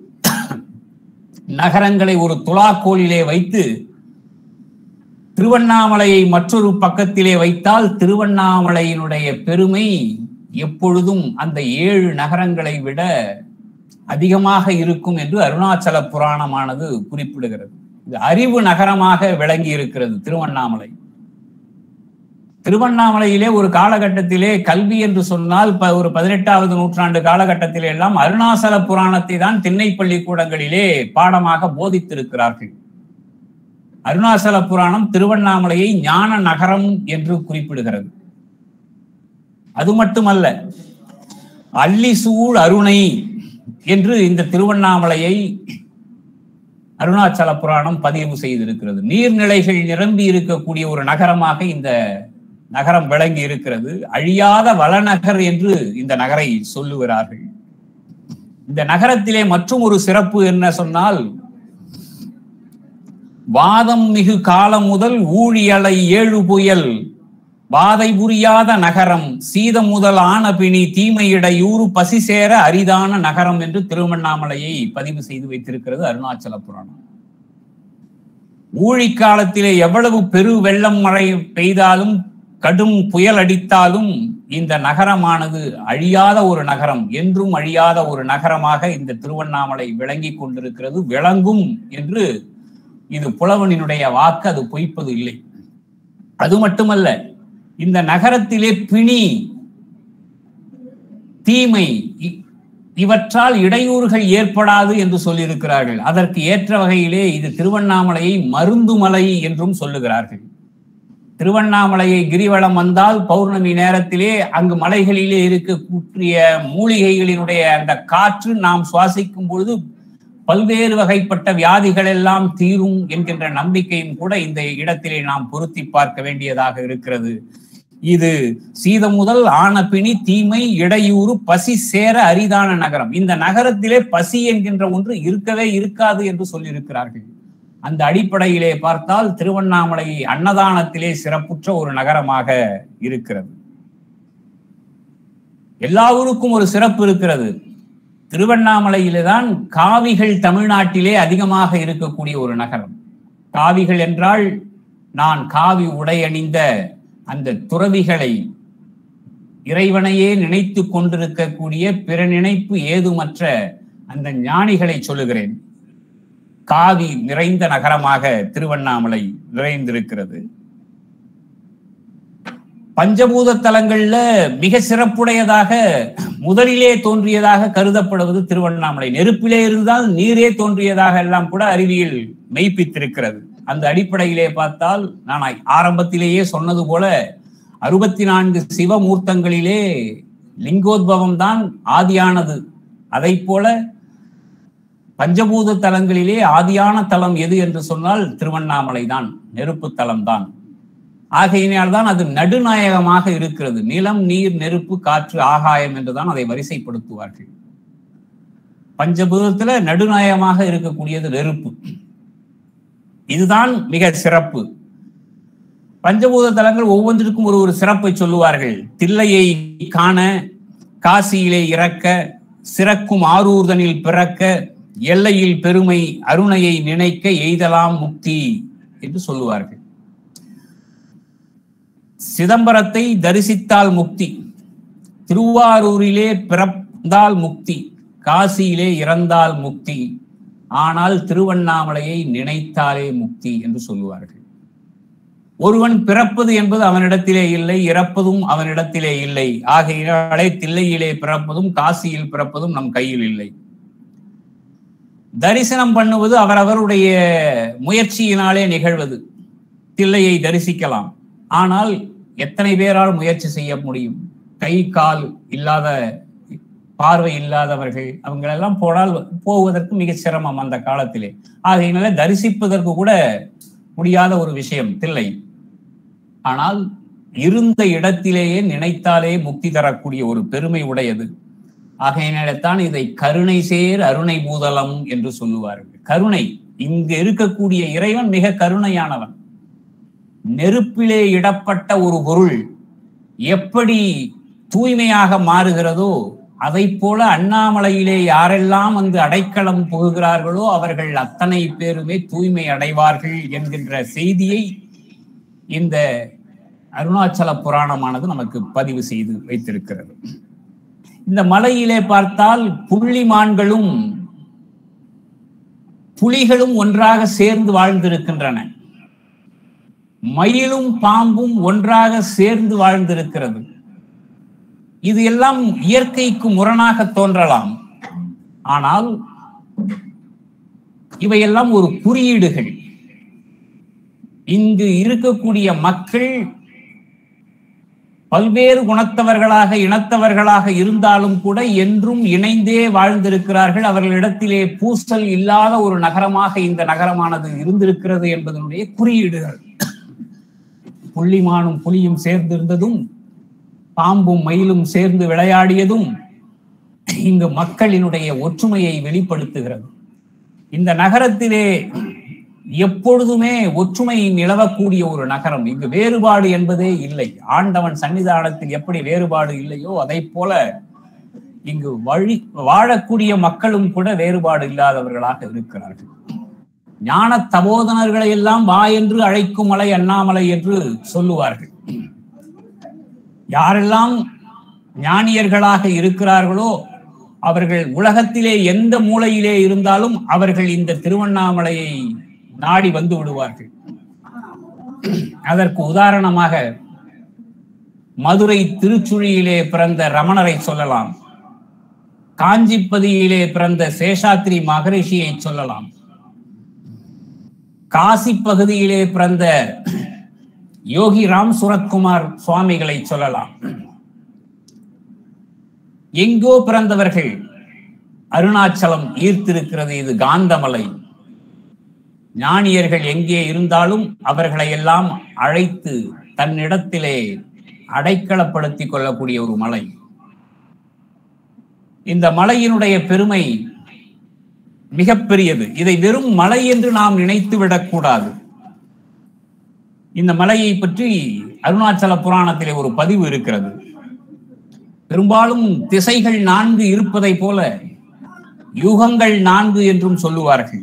நகரங்களை ஒரு துலாக்கோலிலே வைத்து திருவண்ணாமலையை மற்றொரு பக்கத்திலே வைத்தால் திருவண்ணாமலையினுடைய பெருமை எப்பொழுதும் அந்த ஏழு நகரங்களை விட அதிகமாக இருக்கும் என்று அருணாச்சல புராணமானது குறிப்பிடுகிறது இது அறிவு நகரமாக விளங்கி இருக்கிறது திருவண்ணாமலை திருவண்ணாமலையிலே ஒரு காலகட்டத்திலே கல்வி என்று சொன்னால் ப- ஒரு பதினெட்டாவது நூற்றாண்டு காலகட்டத்திலே எல்லாம் அருணாசல புராணத்தை தான் திண்ணை பள்ளிக்கூடங்களிலே பாடமாக போதித்திருக்கிறார்கள் அருணாசல புராணம் திருவண்ணாமலையை ஞான நகரம் என்று குறிப்பிடுகிறது அது மட்டுமல்ல அள்ளிசூழ் அருணை என்று இந்த திருவண்ணாமலையை அருணாச்சல புராணம் பதிவு செய்திருக்கிறது நீர்நிலைகள் நிரம்பி இருக்கக்கூடிய ஒரு நகரமாக இந்த நகரம் விளங்கி இருக்கிறது அழியாத வளநகர் என்று இந்த நகரை சொல்லுகிறார்கள் இந்த நகரத்திலே மற்றும் ஒரு சிறப்பு என்ன சொன்னால் வாதம் மிகு காலம் முதல் ஊழியலை ஏழு புயல் வாதை புரியாத நகரம் சீதம் முதல் ஆன பிணி தீமையிடையூறு பசி சேர அரிதான நகரம் என்று திருவண்ணாமலையை பதிவு செய்து வைத்திருக்கிறது அருணாச்சல புராணம் ஊழி காலத்திலே எவ்வளவு பெரு வெள்ளம் மழை பெய்தாலும் கடும் புயல் அடித்தாலும் இந்த நகரமானது அழியாத ஒரு நகரம் என்றும் அழியாத ஒரு நகரமாக இந்த திருவண்ணாமலை விளங்கி கொண்டிருக்கிறது விளங்கும் என்று இது புலவனினுடைய வாக்கு அது பொய்ப்பது இல்லை அது மட்டுமல்ல இந்த நகரத்திலே பிணி தீமை இ- இவற்றால் இடையூறுகள் ஏற்படாது என்று சொல்லியிருக்கிறார்கள் அதற்கு ஏற்ற வகையிலே இது திருவண்ணாமலையை மருந்துமலை என்றும் சொல்லுகிறார்கள் திருவண்ணாமலையை கிரிவலம் வந்தால் பௌர்ணமி நேரத்திலே அங்கு மலைகளிலே இருக்கக்கூடிய மூலிகைகளினுடைய அந்த காற்று நாம் சுவாசிக்கும் பொழுது பல்வேறு வகைப்பட்ட வியாதிகள் எல்லாம் தீரும் என்கின்ற நம்பிக்கையும் கூட இந்த இடத்திலே நாம் பொருத்தி பார்க்க வேண்டியதாக இருக்கிறது இது சீதம் முதல் ஆன பிணி தீமை இடையூறு பசி சேர அரிதான நகரம் இந்த நகரத்திலே பசி என்கின்ற ஒன்று இருக்கவே இருக்காது என்று சொல்லியிருக்கிறார்கள் அந்த அடிப்படையிலே பார்த்தால் திருவண்ணாமலை அன்னதானத்திலே சிறப்புற்ற ஒரு நகரமாக இருக்கிறது எல்லா ஊருக்கும் ஒரு சிறப்பு இருக்கிறது திருவண்ணாமலையிலே தான் காவிகள் தமிழ்நாட்டிலே அதிகமாக இருக்கக்கூடிய ஒரு நகரம் காவிகள் என்றால் நான் காவி உடை அணிந்த அந்த துறவிகளை இறைவனையே நினைத்து கொண்டிருக்கக்கூடிய பிற நினைப்பு ஏதுமற்ற அந்த ஞானிகளை சொல்லுகிறேன் காவி நிறைந்த நகரமாக திருவண்ணாமலை நிறைந்திருக்கிறது பஞ்சபூத தலங்கள்ல மிக சிறப்புடையதாக முதலிலே தோன்றியதாக கருதப்படுவது திருவண்ணாமலை நெருப்பிலே இருந்தால் நீரே தோன்றியதாக எல்லாம் கூட அறிவியல் மெய்ப்பித்திருக்கிறது அந்த அடிப்படையிலே பார்த்தால் நான் ஆரம்பத்திலேயே சொன்னது போல அறுபத்தி நான்கு சிவமூர்த்தங்களிலே லிங்கோத்பவம் தான் ஆதியானது அதை போல பஞ்சபூத தலங்களிலே ஆதியான தலம் எது என்று சொன்னால் திருவண்ணாமலை தான் நெருப்பு தலம் தான் ஆகையினால் தான் அது நடுநாயகமாக இருக்கிறது நிலம் நீர் நெருப்பு காற்று ஆகாயம் என்றுதான் அதை வரிசைப்படுத்துவார்கள் பஞ்சபூதத்துல நடுநாயகமாக இருக்கக்கூடியது நெருப்பு இதுதான் மிக சிறப்பு பஞ்சபூத தலங்கள் ஒவ்வொன்றிற்கும் ஒரு ஒரு சிறப்பை சொல்லுவார்கள் தில்லையை காண காசியிலே இறக்க சிறக்கும் ஆரூர்தனில் பிறக்க எல்லையில் பெருமை அருணையை நினைக்க எய்தலாம் முக்தி என்று சொல்லுவார்கள் சிதம்பரத்தை தரிசித்தால் முக்தி திருவாரூரிலே பிறந்தால் முக்தி காசியிலே இறந்தால் முக்தி ஆனால் திருவண்ணாமலையை நினைத்தாலே முக்தி என்று சொல்லுவார்கள் ஒருவன் பிறப்பது என்பது அவனிடத்திலே இல்லை இறப்பதும் அவனிடத்திலே இல்லை ஆகையினாலே தில்லையிலே பிறப்பதும் காசியில் பிறப்பதும் நம் கையில் இல்லை தரிசனம் பண்ணுவது அவரவருடைய முயற்சியினாலே நிகழ்வது தில்லையை தரிசிக்கலாம் ஆனால் எத்தனை பேரால் முயற்சி செய்ய முடியும் கை கால் இல்லாத பார்வை இல்லாதவர்கள் அவங்களெல்லாம் போனால் போவதற்கு மிக சிரமம் அந்த காலத்திலே ஆகையினால தரிசிப்பதற்கு கூட முடியாத ஒரு விஷயம் தில்லை ஆனால் இருந்த இடத்திலேயே நினைத்தாலே முக்தி தரக்கூடிய ஒரு பெருமை உடையது ஆகையினால்தான் இதை கருணை சேர் அருணை பூதலம் என்று சொல்லுவார்கள் கருணை இங்கு இருக்கக்கூடிய இறைவன் மிக கருணையானவன் நெருப்பிலே இடப்பட்ட ஒரு பொருள் எப்படி தூய்மையாக மாறுகிறதோ அதை போல அண்ணாமலையிலே யாரெல்லாம் வந்து அடைக்கலம் புகுகிறார்களோ அவர்கள் அத்தனை பேருமே தூய்மை அடைவார்கள் என்கின்ற செய்தியை இந்த அருணாச்சல புராணமானது நமக்கு பதிவு செய்து வைத்திருக்கிறது இந்த மலையிலே பார்த்தால் புள்ளிமான்களும் புலிகளும் ஒன்றாக சேர்ந்து வாழ்ந்திருக்கின்றன மயிலும் பாம்பும் ஒன்றாக சேர்ந்து வாழ்ந்திருக்கிறது இது எல்லாம் இயற்கைக்கு முரணாக தோன்றலாம் ஆனால் இவையெல்லாம் ஒரு குறியீடுகள் இங்கு இருக்கக்கூடிய மக்கள் பல்வேறு குணத்தவர்களாக இனத்தவர்களாக இருந்தாலும் கூட என்றும் இணைந்தே வாழ்ந்திருக்கிறார்கள் அவர்களிடத்திலே பூசல் இல்லாத ஒரு நகரமாக இந்த நகரமானது இருந்திருக்கிறது என்பதனுடைய குறியீடுகள் புள்ளிமானும் புலியும் சேர்ந்திருந்ததும் பாம்பும் மயிலும் சேர்ந்து விளையாடியதும் இங்கு மக்களினுடைய ஒற்றுமையை வெளிப்படுத்துகிறது இந்த நகரத்திலே எப்பொழுதுமே ஒற்றுமை நிலவக்கூடிய ஒரு நகரம் இங்கு வேறுபாடு என்பதே இல்லை ஆண்டவன் சன்னிதானத்தில் எப்படி வேறுபாடு இல்லையோ அதை போல இங்கு வழி வாழக்கூடிய மக்களும் கூட வேறுபாடு இல்லாதவர்களாக இருக்கிறார்கள் ஞான தபோதனர்களை எல்லாம் வா என்று அழைக்கும் மலை அண்ணாமலை என்று சொல்லுவார்கள் யாரெல்லாம் ஞானியர்களாக இருக்கிறார்களோ அவர்கள் உலகத்திலே எந்த மூலையிலே இருந்தாலும் அவர்கள் இந்த திருவண்ணாமலையை நாடி வந்து விடுவார்கள் அதற்கு உதாரணமாக மதுரை திருச்சுழியிலே பிறந்த ரமணரை சொல்லலாம் காஞ்சிப்பதியிலே பிறந்த சேஷாத்ரி மகரிஷியை சொல்லலாம் காசி பகுதியிலே பிறந்த யோகி ராம் சுரத்குமார் சுவாமிகளை சொல்லலாம் எங்கோ பிறந்தவர்கள் அருணாச்சலம் ஈர்த்திருக்கிறது இது காந்தமலை ஞானியர்கள் எங்கே இருந்தாலும் அவர்களை எல்லாம் அழைத்து தன்னிடத்திலே அடைக்கலப்படுத்திக் கொள்ளக்கூடிய ஒரு மலை இந்த மலையினுடைய பெருமை மிகப்பெரியது இதை வெறும் மலை என்று நாம் நினைத்து விடக்கூடாது இந்த மலையை பற்றி அருணாச்சல புராணத்திலே ஒரு பதிவு இருக்கிறது பெரும்பாலும் திசைகள் நான்கு இருப்பதை போல யுகங்கள் நான்கு என்றும் சொல்லுவார்கள்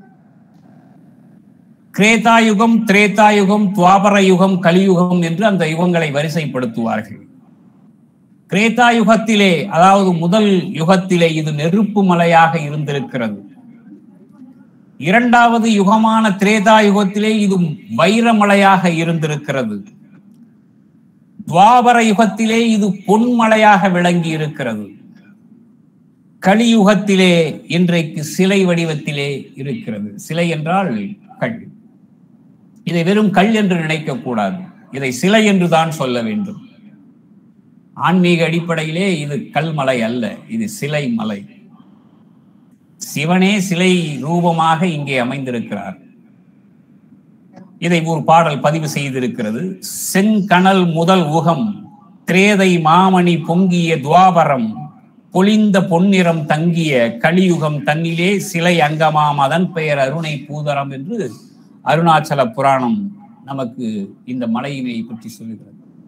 கிரேதா யுகம் திரேதா யுகம் துவாபர யுகம் கலியுகம் என்று அந்த யுகங்களை வரிசைப்படுத்துவார்கள் கிரேத்தா யுகத்திலே அதாவது முதல் யுகத்திலே இது நெருப்பு மலையாக இருந்திருக்கிறது இரண்டாவது யுகமான திரேதா யுகத்திலே இது வைரமலையாக இருந்திருக்கிறது துவாபர யுகத்திலே இது பொன்மலையாக விளங்கி இருக்கிறது கலியுகத்திலே இன்றைக்கு சிலை வடிவத்திலே இருக்கிறது சிலை என்றால் கல் இதை வெறும் கல் என்று நினைக்க கூடாது இதை சிலை என்று தான் சொல்ல வேண்டும் ஆன்மீக அடிப்படையிலே இது கல்மலை அல்ல இது சிலை மலை சிவனே சிலை ரூபமாக இங்கே அமைந்திருக்கிறார் இதை ஒரு பாடல் பதிவு செய்திருக்கிறது செங்கணல் முதல் உகம் திரேதை மாமணி பொங்கிய துவாபரம் பொலிந்த பொன்னிறம் தங்கிய கலியுகம் தன்னிலே சிலை அங்கமாம் அதன் பெயர் அருணை பூதரம் என்று அருணாச்சல புராணம் நமக்கு இந்த மலையினை பற்றி சொல்லுகிறது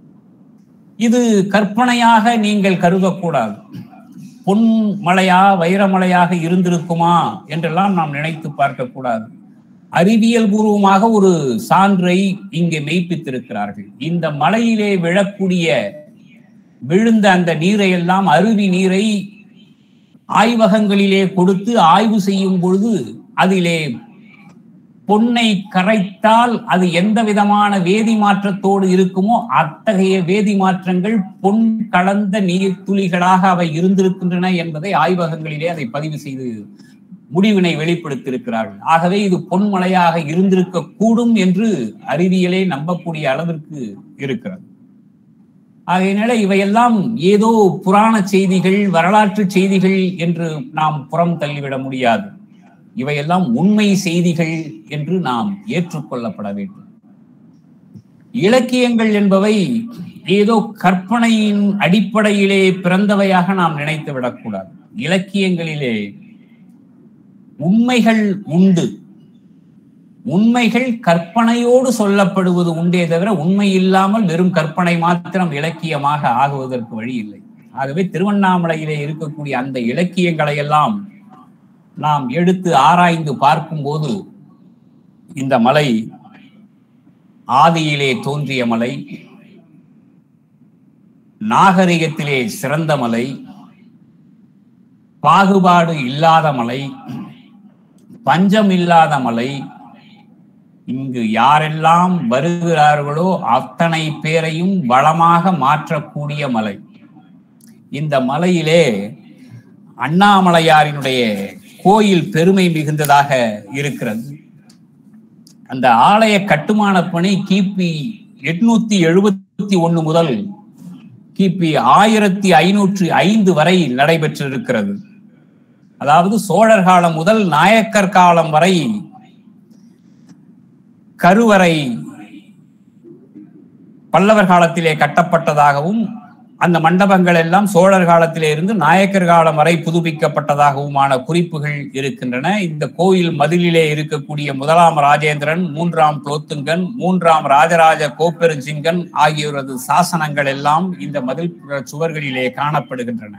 இது கற்பனையாக நீங்கள் கருதக்கூடாது பொன் மலையா வைரமலையாக இருந்திருக்குமா என்றெல்லாம் நாம் நினைத்து பார்க்க கூடாது அறிவியல் பூர்வமாக ஒரு சான்றை இங்கே மெய்ப்பித்திருக்கிறார்கள் இந்த மலையிலே விழக்கூடிய விழுந்த அந்த நீரை எல்லாம் அருவி நீரை ஆய்வகங்களிலே கொடுத்து ஆய்வு செய்யும் பொழுது அதிலே பொன்னை கரைத்தால் அது எந்த விதமான வேதி மாற்றத்தோடு இருக்குமோ அத்தகைய வேதி மாற்றங்கள் பொன் கலந்த நீர் துளிகளாக அவை இருந்திருக்கின்றன என்பதை ஆய்வகங்களிலே அதை பதிவு செய்து முடிவினை வெளிப்படுத்தியிருக்கிறார்கள் ஆகவே இது பொன்மலையாக இருந்திருக்க கூடும் என்று அறிவியலே நம்பக்கூடிய அளவிற்கு இருக்கிறது ஆகையினால இவையெல்லாம் ஏதோ புராண செய்திகள் வரலாற்று செய்திகள் என்று நாம் புறம் தள்ளிவிட முடியாது இவையெல்லாம் உண்மை செய்திகள் என்று நாம் ஏற்றுக்கொள்ளப்பட வேண்டும் இலக்கியங்கள் என்பவை ஏதோ கற்பனையின் அடிப்படையிலே பிறந்தவையாக நாம் நினைத்து விடக்கூடாது இலக்கியங்களிலே உண்மைகள் உண்டு உண்மைகள் கற்பனையோடு சொல்லப்படுவது உண்டே தவிர உண்மை இல்லாமல் வெறும் கற்பனை மாத்திரம் இலக்கியமாக ஆகுவதற்கு வழி இல்லை ஆகவே திருவண்ணாமலையிலே இருக்கக்கூடிய அந்த இலக்கியங்களை எல்லாம் நாம் எடுத்து ஆராய்ந்து பார்க்கும்போது இந்த மலை ஆதியிலே தோன்றிய மலை நாகரிகத்திலே சிறந்த மலை பாகுபாடு இல்லாத மலை பஞ்சம் இல்லாத மலை இங்கு யாரெல்லாம் வருகிறார்களோ அத்தனை பேரையும் வளமாக மாற்றக்கூடிய மலை இந்த மலையிலே அண்ணாமலையாரினுடைய கோயில் பெருமை மிகுந்ததாக இருக்கிறது அந்த ஆலய கட்டுமான பணி கிபி எட்நூத்தி எழுபத்தி ஒண்ணு முதல் கிபி ஆயிரத்தி ஐநூற்றி ஐந்து வரை நடைபெற்றிருக்கிறது அதாவது சோழர் காலம் முதல் நாயக்கர் காலம் வரை கருவறை பல்லவர் காலத்திலே கட்டப்பட்டதாகவும் அந்த மண்டபங்கள் எல்லாம் சோழர் காலத்திலே இருந்து நாயக்கர் காலம் வரை புதுப்பிக்கப்பட்டதாகவுமான குறிப்புகள் இருக்கின்றன இந்த கோயில் மதிலிலே இருக்கக்கூடிய முதலாம் ராஜேந்திரன் மூன்றாம் குலோத்துங்கன் மூன்றாம் ராஜராஜ கோப்பெருஞ்சிங்கன் ஆகியோரது சாசனங்கள் எல்லாம் இந்த மதில் சுவர்களிலே காணப்படுகின்றன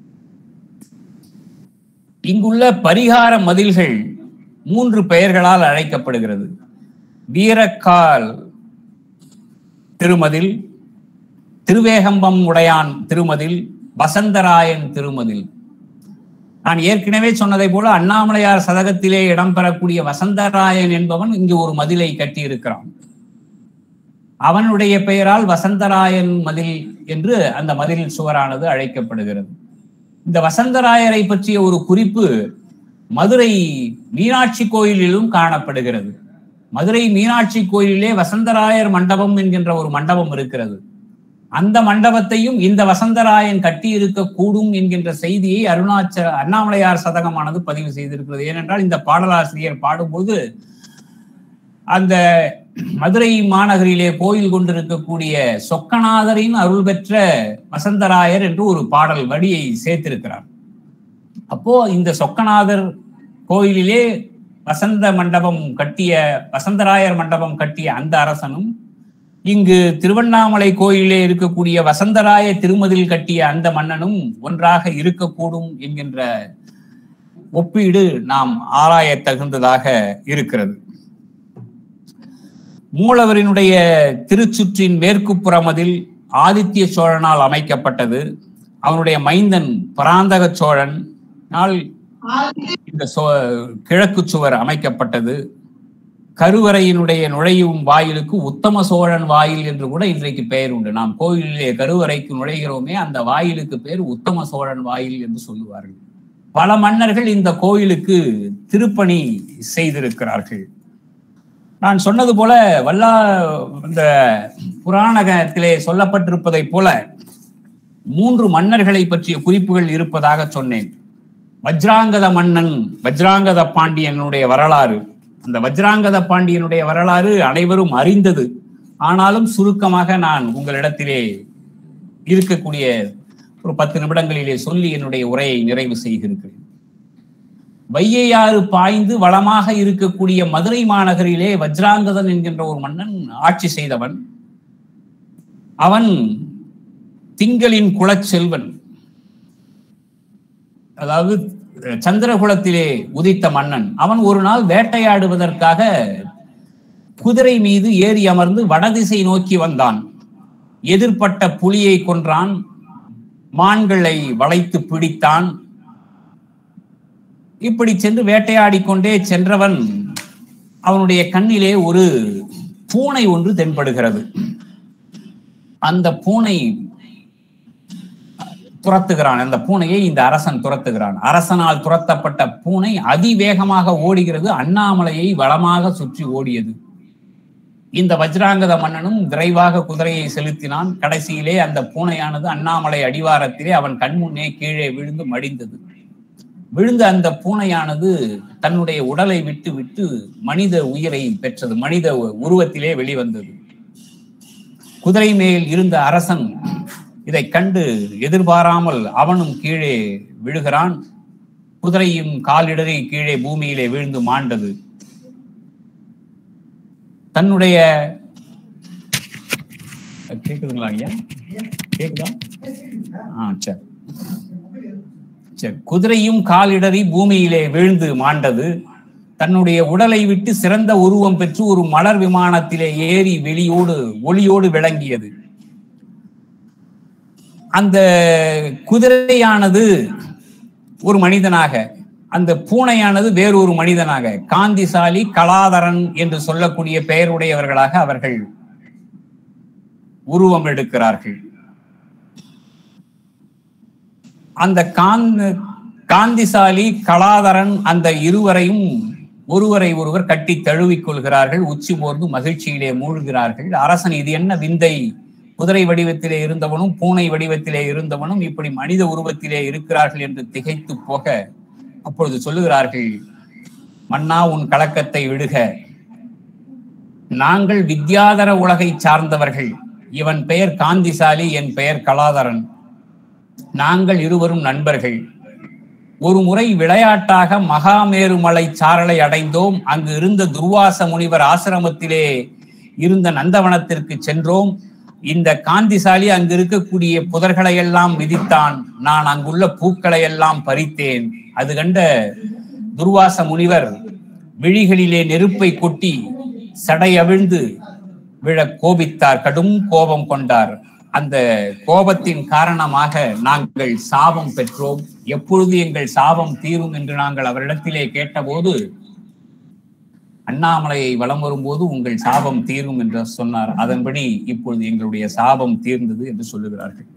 இங்குள்ள பரிகார மதில்கள் மூன்று பெயர்களால் அழைக்கப்படுகிறது வீரக்கால் திருமதில் திருவேகம்பம் உடையான் திருமதில் வசந்தராயன் திருமதில் நான் ஏற்கனவே சொன்னதை போல அண்ணாமலையார் சதகத்திலே இடம்பெறக்கூடிய வசந்தராயன் என்பவன் இங்கு ஒரு மதிலை கட்டியிருக்கிறான் அவனுடைய பெயரால் வசந்தராயன் மதில் என்று அந்த மதில் சுவரானது அழைக்கப்படுகிறது இந்த வசந்தராயரை பற்றிய ஒரு குறிப்பு மதுரை மீனாட்சி கோயிலிலும் காணப்படுகிறது மதுரை மீனாட்சி கோயிலிலே வசந்தராயர் மண்டபம் என்கின்ற ஒரு மண்டபம் இருக்கிறது அந்த மண்டபத்தையும் இந்த வசந்தராயன் கட்டி இருக்க கூடும் என்கின்ற செய்தியை அருணாச்ச அண்ணாமலையார் சதகமானது பதிவு செய்திருக்கிறது ஏனென்றால் இந்த பாடலாசிரியர் பாடும்போது அந்த மதுரை மாநகரிலே கோயில் கொண்டிருக்கக்கூடிய சொக்கநாதரின் அருள் பெற்ற வசந்தராயர் என்று ஒரு பாடல் வடியை சேர்த்திருக்கிறார் அப்போ இந்த சொக்கநாதர் கோயிலிலே வசந்த மண்டபம் கட்டிய வசந்தராயர் மண்டபம் கட்டிய அந்த அரசனும் இங்கு திருவண்ணாமலை கோயிலே இருக்கக்கூடிய வசந்தராய திருமதில் கட்டிய அந்த மன்னனும் ஒன்றாக இருக்கக்கூடும் என்கின்ற ஒப்பீடு நாம் ஆராய தகுந்ததாக இருக்கிறது மூலவரினுடைய திருச்சுற்றின் மேற்கு புறமதில் ஆதித்ய சோழனால் அமைக்கப்பட்டது அவனுடைய மைந்தன் பராந்தக சோழன் நாள் இந்த சோ- கிழக்கு சுவர் அமைக்கப்பட்டது கருவறையினுடைய நுழையும் வாயிலுக்கு உத்தம சோழன் வாயில் என்று கூட இன்றைக்கு பெயர் உண்டு நாம் கோயிலிலே கருவறைக்கு நுழைகிறோமே அந்த வாயிலுக்கு பெயர் உத்தம சோழன் வாயில் என்று சொல்லுவார்கள் பல மன்னர்கள் இந்த கோயிலுக்கு திருப்பணி செய்திருக்கிறார்கள் நான் சொன்னது போல வல்லா இந்த புராணகத்திலே சொல்லப்பட்டிருப்பதைப் போல மூன்று மன்னர்களை பற்றிய குறிப்புகள் இருப்பதாக சொன்னேன் வஜ்ராங்கத மன்னன் வஜ்ராங்கத பாண்டியனுடைய வரலாறு அந்த வஜ்ராங்கத பாண்டியனுடைய வரலாறு அனைவரும் அறிந்தது ஆனாலும் சுருக்கமாக நான் உங்களிடத்திலே இருக்கக்கூடிய ஒரு பத்து நிமிடங்களிலே சொல்லி என்னுடைய உரையை நிறைவு செய்கிறேன் வையையாறு பாய்ந்து வளமாக இருக்கக்கூடிய மதுரை மாநகரிலே வஜ்ராங்கதன் என்கின்ற ஒரு மன்னன் ஆட்சி செய்தவன் அவன் திங்களின் குலச்செல்வன் அதாவது சந்திரகுலத்திலே உதித்த மன்னன் அவன் ஒரு நாள் வேட்டையாடுவதற்காக குதிரை மீது ஏறி அமர்ந்து வடதிசை நோக்கி வந்தான் எதிர்ப்பட்ட புலியை கொன்றான் மான்களை வளைத்து பிடித்தான் இப்படி சென்று வேட்டையாடி கொண்டே சென்றவன் அவனுடைய கண்ணிலே ஒரு பூனை ஒன்று தென்படுகிறது அந்த பூனை துரத்துகிறான் அந்த பூனையை இந்த அரசன் துரத்துகிறான் அரசனால் துரத்தப்பட்ட பூனை அதிவேகமாக ஓடுகிறது அண்ணாமலையை வளமாக சுற்றி ஓடியது இந்த வஜ்ராங்கத மன்னனும் விரைவாக குதிரையை செலுத்தினான் கடைசியிலே அந்த பூனையானது அண்ணாமலை அடிவாரத்திலே அவன் கண்முன்னே கீழே விழுந்து மடிந்தது விழுந்த அந்த பூனையானது தன்னுடைய உடலை விட்டு விட்டு மனித உயிரை பெற்றது மனித உருவத்திலே வெளிவந்தது குதிரை மேல் இருந்த அரசன் இதை கண்டு எதிர்பாராமல் அவனும் கீழே விழுகிறான் குதிரையும் காலிடறி கீழே பூமியிலே விழுந்து மாண்டது தன்னுடைய கேக்குதுங்களா ஐயா கேக்குதா ஆ சரி சரி குதிரையும் காலிடறி பூமியிலே விழுந்து மாண்டது தன்னுடைய உடலை விட்டு சிறந்த உருவம் பெற்று ஒரு மலர் விமானத்திலே ஏறி வெளியோடு ஒளியோடு விளங்கியது அந்த குதிரையானது ஒரு மனிதனாக அந்த பூனையானது வேறொரு மனிதனாக காந்திசாலி கலாதரன் என்று சொல்லக்கூடிய பெயருடையவர்களாக அவர்கள் உருவம் எடுக்கிறார்கள் அந்த காந்த காந்திசாலி கலாதரன் அந்த இருவரையும் ஒருவரை ஒருவர் கட்டி தழுவிக் கொள்கிறார்கள் உச்சி போர்ந்து மகிழ்ச்சியிலே மூழ்கிறார்கள் அரசன் இது என்ன விந்தை குதிரை வடிவத்திலே இருந்தவனும் பூனை வடிவத்திலே இருந்தவனும் இப்படி மனித உருவத்திலே இருக்கிறார்கள் என்று திகைத்து போக அப்பொழுது சொல்லுகிறார்கள் மன்னா உன் கலக்கத்தை விடுக நாங்கள் வித்யாதர உலகை சார்ந்தவர்கள் இவன் பெயர் காந்திசாலி என் பெயர் கலாதரன் நாங்கள் இருவரும் நண்பர்கள் ஒரு முறை விளையாட்டாக மகாமேருமலை சாரலை அடைந்தோம் அங்கு இருந்த துர்வாச முனிவர் ஆசிரமத்திலே இருந்த நந்தவனத்திற்கு சென்றோம் இந்த காந்திசாலி அங்கு இருக்கக்கூடிய புதர்களை எல்லாம் விதித்தான் நான் அங்குள்ள பூக்களை எல்லாம் பறித்தேன் அது கண்ட துர்வாச முனிவர் விழிகளிலே நெருப்பை கொட்டி சடை அவிழ்ந்து விழ கோபித்தார் கடும் கோபம் கொண்டார் அந்த கோபத்தின் காரணமாக நாங்கள் சாபம் பெற்றோம் எப்பொழுது எங்கள் சாபம் தீரும் என்று நாங்கள் அவரிடத்திலே கேட்டபோது அண்ணாமலையை வலம் வரும்போது உங்கள் சாபம் தீரும் என்று சொன்னார் அதன்படி இப்பொழுது எங்களுடைய சாபம் தீர்ந்தது என்று சொல்லுகிறார்கள்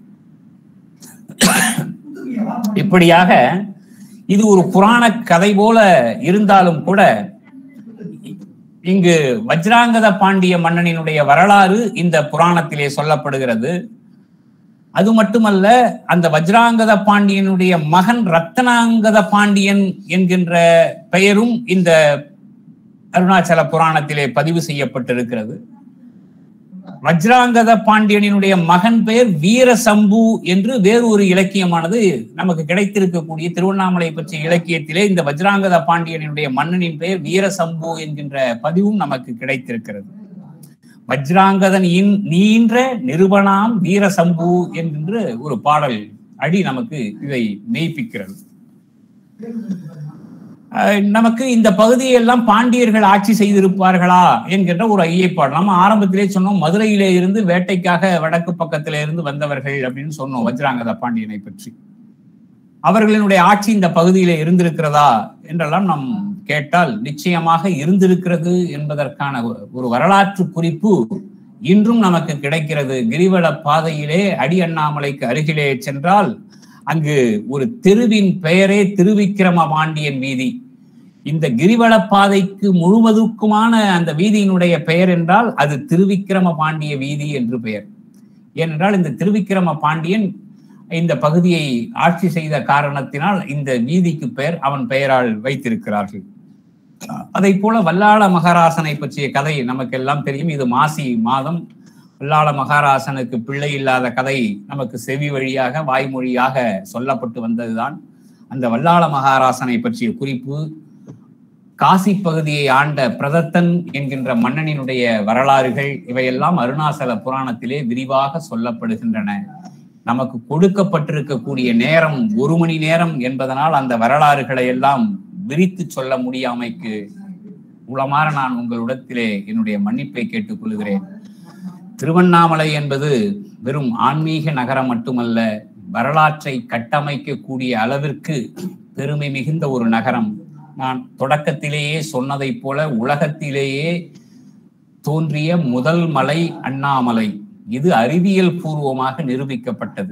இப்படியாக இது ஒரு புராண கதை போல இருந்தாலும் கூட இங்கு வஜ்ராங்கத பாண்டிய மன்னனினுடைய வரலாறு இந்த புராணத்திலே சொல்லப்படுகிறது அது மட்டுமல்ல அந்த வஜ்ராங்கத பாண்டியனுடைய மகன் ரத்தனாங்கத பாண்டியன் என்கின்ற பெயரும் இந்த அருணாச்சல புராணத்திலே பதிவு செய்யப்பட்டிருக்கிறது வஜ்ராங்கத பாண்டியனினுடைய மகன் பெயர் வீரசம்பு என்று வேறு ஒரு இலக்கியமானது நமக்கு கிடைத்திருக்கக்கூடிய திருவண்ணாமலை பற்றிய இலக்கியத்திலே இந்த வஜ்ராங்கத பாண்டியனுடைய மன்னனின் பெயர் வீரசம்பு என்கின்ற பதிவும் நமக்கு கிடைத்திருக்கிறது வஜ்ராங்கதன் நீன்ற நிருபனாம் வீரசம்பு என்கின்ற ஒரு பாடல் அடி நமக்கு இதை மெய்ப்பிக்கிறது அஹ், நமக்கு இந்த பகுதியை எல்லாம் பாண்டியர்கள் ஆட்சி செய்திருப்பார்களா என்கின்ற ஒரு ஐயப்பாடு நம்ம ஆரம்பத்திலே சொன்னோம் மதுரையிலே இருந்து வேட்டைக்காக வடக்கு பக்கத்திலே இருந்து வந்தவர்கள் அப்படின்னு சொன்னோம் வஜ்ராங்கத பாண்டியனை பற்றி அவர்களினுடைய ஆட்சி இந்த பகுதியிலே இருந்திருக்கிறதா என்றெல்லாம் நாம் கேட்டால் நிச்சயமாக இருந்திருக்கிறது என்பதற்கான ஒரு- ஒரு வரலாற்று குறிப்பு இன்றும் நமக்கு கிடைக்கிறது கிரிவல பாதையிலே அடி அண்ணாமலைக்கு அருகிலே சென்றால் அங்கு ஒரு தெருவின் பெயரே திருவிக்கிரம பாண்டியன் வீதி இந்த கிரிவல பாதைக்கு முழுவதுக்குமான அந்த வீதியினுடைய பெயர் என்றால் அது திருவிக்கிரம பாண்டிய வீதி என்று பெயர் ஏனென்றால் இந்த திருவிக்கிரம பாண்டியன் இந்த பகுதியை ஆட்சி செய்த காரணத்தினால் இந்த வீதிக்கு பெயர் அவன் பெயரால் வைத்திருக்கிறார்கள் அதை போல வல்லாள மகாராசனை பற்றிய கதை நமக்கெல்லாம் தெரியும் இது மாசி மாதம் வல்லாள மகாராசனுக்கு பிள்ளை இல்லாத கதை நமக்கு செவி வழியாக வாய்மொழியாக சொல்லப்பட்டு வந்ததுதான் அந்த வல்லாள மகாராசனை பற்றிய குறிப்பு காசி பகுதியை ஆண்ட பிரதத்தன் என்கின்ற மன்னனினுடைய வரலாறுகள் இவையெல்லாம் அருணாசல புராணத்திலே விரிவாக சொல்லப்படுகின்றன நமக்கு கொடுக்கப்பட்டிருக்கக்கூடிய நேரம் ஒரு மணி நேரம் என்பதனால் அந்த வரலாறுகளை எல்லாம் விரித்து சொல்ல முடியாமைக்கு உளமாற நான் உங்களிடத்திலே என்னுடைய மன்னிப்பை கேட்டுக்கொள்கிறேன் திருவண்ணாமலை என்பது வெறும் ஆன்மீக நகரம் மட்டுமல்ல வரலாற்றை கட்டமைக்கக்கூடிய அளவிற்கு பெருமை மிகுந்த ஒரு நகரம் நான் தொடக்கத்திலேயே சொன்னதைப் போல உலகத்திலேயே தோன்றிய முதல் மலை அண்ணாமலை இது அறிவியல் பூர்வமாக நிரூபிக்கப்பட்டது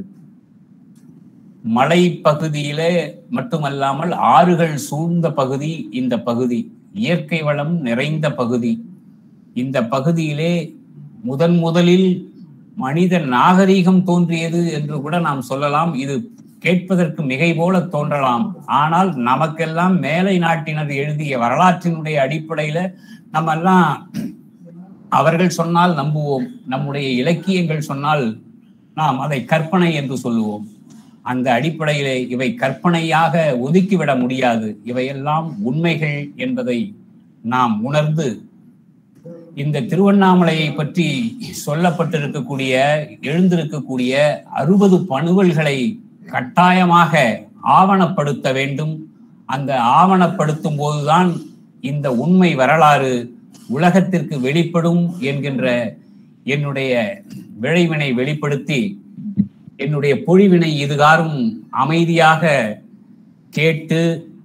மலை பகுதியிலே மட்டுமல்லாமல் ஆறுகள் சூழ்ந்த பகுதி இந்த பகுதி இயற்கை வளம் நிறைந்த பகுதி இந்த பகுதியிலே முதன் முதலில் மனித நாகரீகம் தோன்றியது என்று கூட நாம் சொல்லலாம் இது கேட்பதற்கு மிகை போல தோன்றலாம் ஆனால் நமக்கெல்லாம் மேலை நாட்டினர் எழுதிய வரலாற்றினுடைய அடிப்படையில நம்ம எல்லாம் அவர்கள் சொன்னால் நம்புவோம் நம்முடைய இலக்கியங்கள் சொன்னால் நாம் அதை கற்பனை என்று சொல்லுவோம் அந்த அடிப்படையிலே இவை கற்பனையாக ஒதுக்கிவிட முடியாது இவையெல்லாம் உண்மைகள் என்பதை நாம் உணர்ந்து இந்த திருவண்ணாமலையை பற்றி சொல்லப்பட்டிருக்கக்கூடிய எழுந்திருக்கக்கூடிய அறுபது பணுவல்களை கட்டாயமாக ஆவணப்படுத்த வேண்டும் அந்த ஆவணப்படுத்தும் போதுதான் இந்த உண்மை வரலாறு உலகத்திற்கு வெளிப்படும் என்கின்ற என்னுடைய விளைவினை வெளிப்படுத்தி என்னுடைய பொழிவினை இதுகாரும் அமைதியாக கேட்டு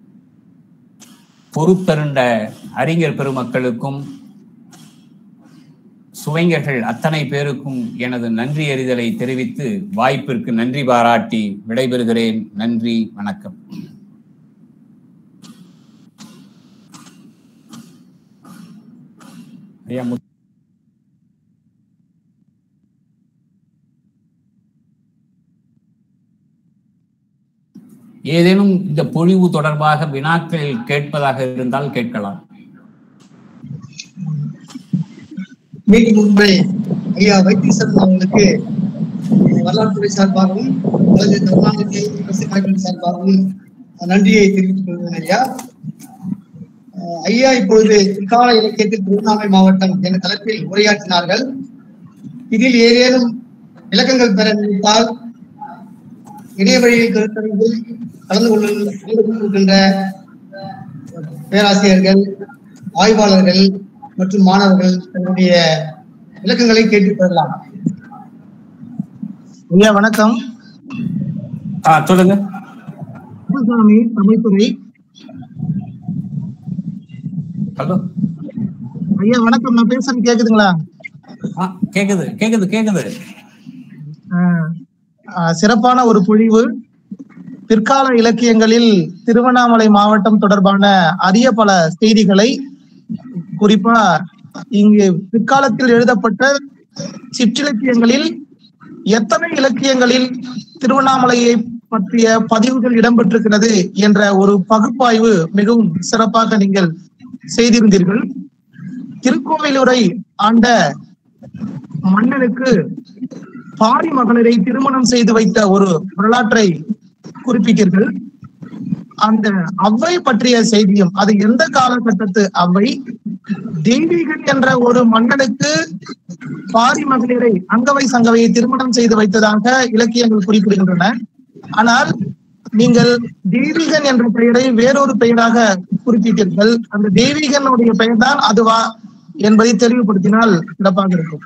பொறுத்தருண்ட அறிஞர் பெருமக்களுக்கும் சுவைஞர்கள் அத்தனை பேருக்கும் எனது நன்றி அறிதலை தெரிவித்து வாய்ப்பிற்கு நன்றி பாராட்டி விடைபெறுகிறேன் நன்றி வணக்கம் ஐயா மு- ஏதேனும் இந்த பொழிவு தொடர்பாக வினாக்கள் கேட்பதாக இருந்தால் கேட்கலாம் மீண்டும் முன்பே ஐயா வைத்தீஸ்வரன் அவங்களுக்கு வரலாற்றுறை சார்பாகவும் கலைஞர் கருணாநிதி அரசு கலைஞர் சார்பாகவும் நன்றியை தெரிவித்துக் கொள்கிறேன் ஐயா அஹ் ஐயா இப்பொழுது பிற்கால இலக்கியத்தில் திருவண்ணாமலை மாவட்டம் என்ற தலைப்பில் உரையாற்றினார்கள் இதில் ஏதேனும் விளக்கங்கள் பெற நினைத்தால் இணைய வழியில் கருத்தரங்கு கலந்து கொள்ள கலந்து கொண்டிருக்கின்ற பேராசிரியர்கள் ஆய்வாளர்கள் மற்றும் மாணவர்கள் தங்களுடைய விளக்கங்களை கேட்டுப் பெறலாம் ஐயா வணக்கம் ஆ சொல்லுங்க குப்புசாமி தமிழ்துறை ஹலோ ஐயா வணக்கம் நான் பேசுறது கேக்குதுங்களா ஆ கேக்குது கேக்குது கேக்குது ஆஹ், ஆஹ், சிறப்பான ஒரு பொழிவு பிற்கால இலக்கியங்களில் திருவண்ணாமலை மாவட்டம் தொடர்பான அரிய பல செய்திகளை குறிப்பா இங்கு பிற்காலத்தில் எழுதப்பட்ட சிற்றிலக்கியங்களில் எத்தனை இலக்கியங்களில் திருவண்ணாமலையை பற்றிய பதிவுகள் இடம்பெற்றிருக்கிறது என்ற ஒரு பகுப்பாய்வு மிகவும் சிறப்பாக நீங்கள் செய்திருந்தீர்கள் திருக்கோவிலூரை ஆண்ட மன்னனுக்கு பாரி மகளிரை திருமணம் செய்து வைத்த ஒரு வரலாற்றை குறிப்பிட்டீர்கள் அந்த அவ்வை பற்றிய செய்தியும் அது எந்த காலகட்டத்து அவ்வை தெய்வீகன் என்ற ஒரு மன்னனுக்கு பாரி மகளிரை அங்கவை சங்கவையை திருமணம் செய்து வைத்ததாக இலக்கியங்கள் குறிப்பிடுகின்றன ஆனால் நீங்கள் தெய்வீகன் என்ற பெயரை வேறொரு பெயராக குறிப்பிட்டீர்கள் அந்த தெய்வீகனுடைய பெயர் தான் அதுவா என்பதை தெளிவுபடுத்தினால் சிறப்பாக இருக்கும்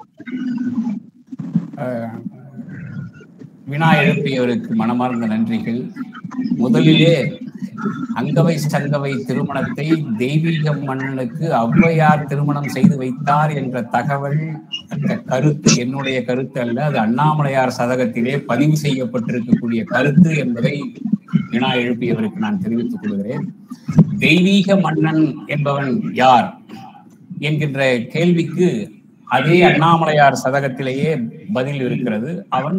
அஹ், வினா எழுப்பியவருக்கு மனமார்ந்த நன்றிகள் முதலிலே அங்கவை சங்கவை திருமணத்தை தெய்வீக மன்னனுக்கு ஔவையார் திருமணம் செய்து வைத்தார் என்ற தகவல் அந்த கருத்து என்னுடைய கருத்து அல்ல அது அண்ணாமலையார் சதகத்திலே பதிவு செய்யப்பட்டிருக்கக்கூடிய கருத்து என்பதை வினா எழுப்பியவருக்கு நான் தெரிவித்துக் கொள்கிறேன் தெய்வீக மன்னன் என்பவன் யார் என்கின்ற கேள்விக்கு அதே அண்ணாமலையார் சதகத்திலேயே பதில் இருக்கிறது அவன்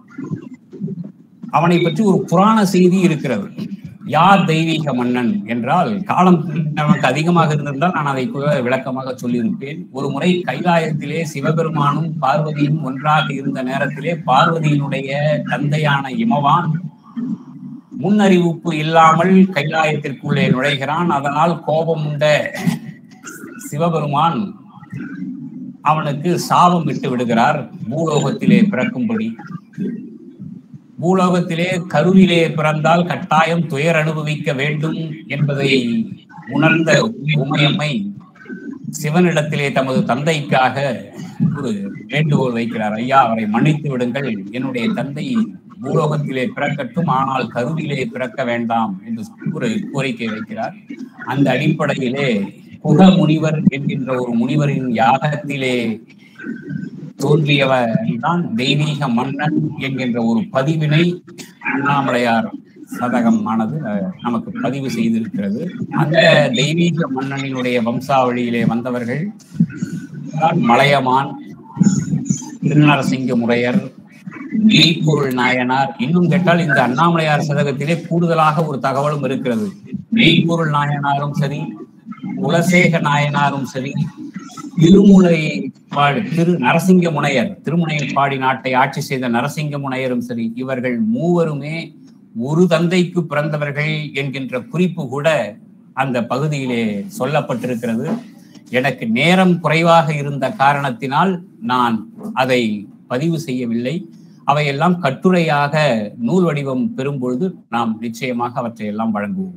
அவனை பற்றி ஒரு புராண செய்தி இருக்கிறது யார் தெய்வீக மன்னன் என்றால் காலம் நமக்கு அதிகமாக இருந்திருந்தால் நான் அதை கூட விளக்கமாக சொல்லியிருப்பேன் ஒரு முறை கைலாயத்திலே சிவபெருமானும் பார்வதியும் ஒன்றாக இருந்த நேரத்திலே பார்வதியினுடைய தந்தையான இமவான் முன்னறிவிப்பு இல்லாமல் கைலாயத்திற்குள்ளே நுழைகிறான் அதனால் கோபம் உண்ட சிவபெருமான் அவனுக்கு சாபம் விட்டு விடுகிறார் பூலோகத்திலே பிறக்கும்படி பூலோகத்திலே கருவிலே பிறந்தால் கட்டாயம் துயர் அனுபவிக்க வேண்டும் என்பதை உணர்ந்த உமையம்மை சிவனிடத்திலே தமது தந்தைக்காக ஒரு வேண்டுகோள் வைக்கிறார் ஐயா அவரை மன்னித்து விடுங்கள் என்னுடைய தந்தை பூலோகத்திலே பிறக்கட்டும் ஆனால் கருவிலே பிறக்க வேண்டாம் என்று ஒரு கோரிக்கை வைக்கிறார் அந்த அடிப்படையிலே குக முனிவர் என்கின்ற ஒரு முனிவரின் யாகத்திலே தோன்றியவர் தான் தெய்வீக மன்னன் என்கின்ற ஒரு பதிவினை அண்ணாமலையார் சதகம் ஆனது அஹ், நமக்கு பதிவு செய்திருக்கிறது அந்த தெய்வீக மன்னனினுடைய வம்சாவளியிலே வந்தவர்கள் தான் மலையமான் திருநரசிங்க முறையர் மெய்ப்பொருள் நாயனார் இன்னும் கேட்டால் இந்த அண்ணாமலையார் சதகத்திலே கூடுதலாக ஒரு தகவலும் இருக்கிறது மெய்ப்பொருள் நாயனாரும் சரி குலசேக நாயனாரும் சரி திருமுலை பாடு திரு நரசிங்க முனையர் திருமுனைப்பாடி நாட்டை ஆட்சி செய்த நரசிங்க முனையரும் சரி இவர்கள் மூவருமே ஒரு தந்தைக்கு பிறந்தவர்கள் என்கின்ற குறிப்பு கூட அந்த பகுதியிலே சொல்லப்பட்டிருக்கிறது எனக்கு நேரம் குறைவாக இருந்த காரணத்தினால் நான் அதை பதிவு செய்யவில்லை அவையெல்லாம் கட்டுரையாக நூல் வடிவம் பெறும்பொழுது நாம் நிச்சயமாக அவற்றை எல்லாம் வழங்குவோம்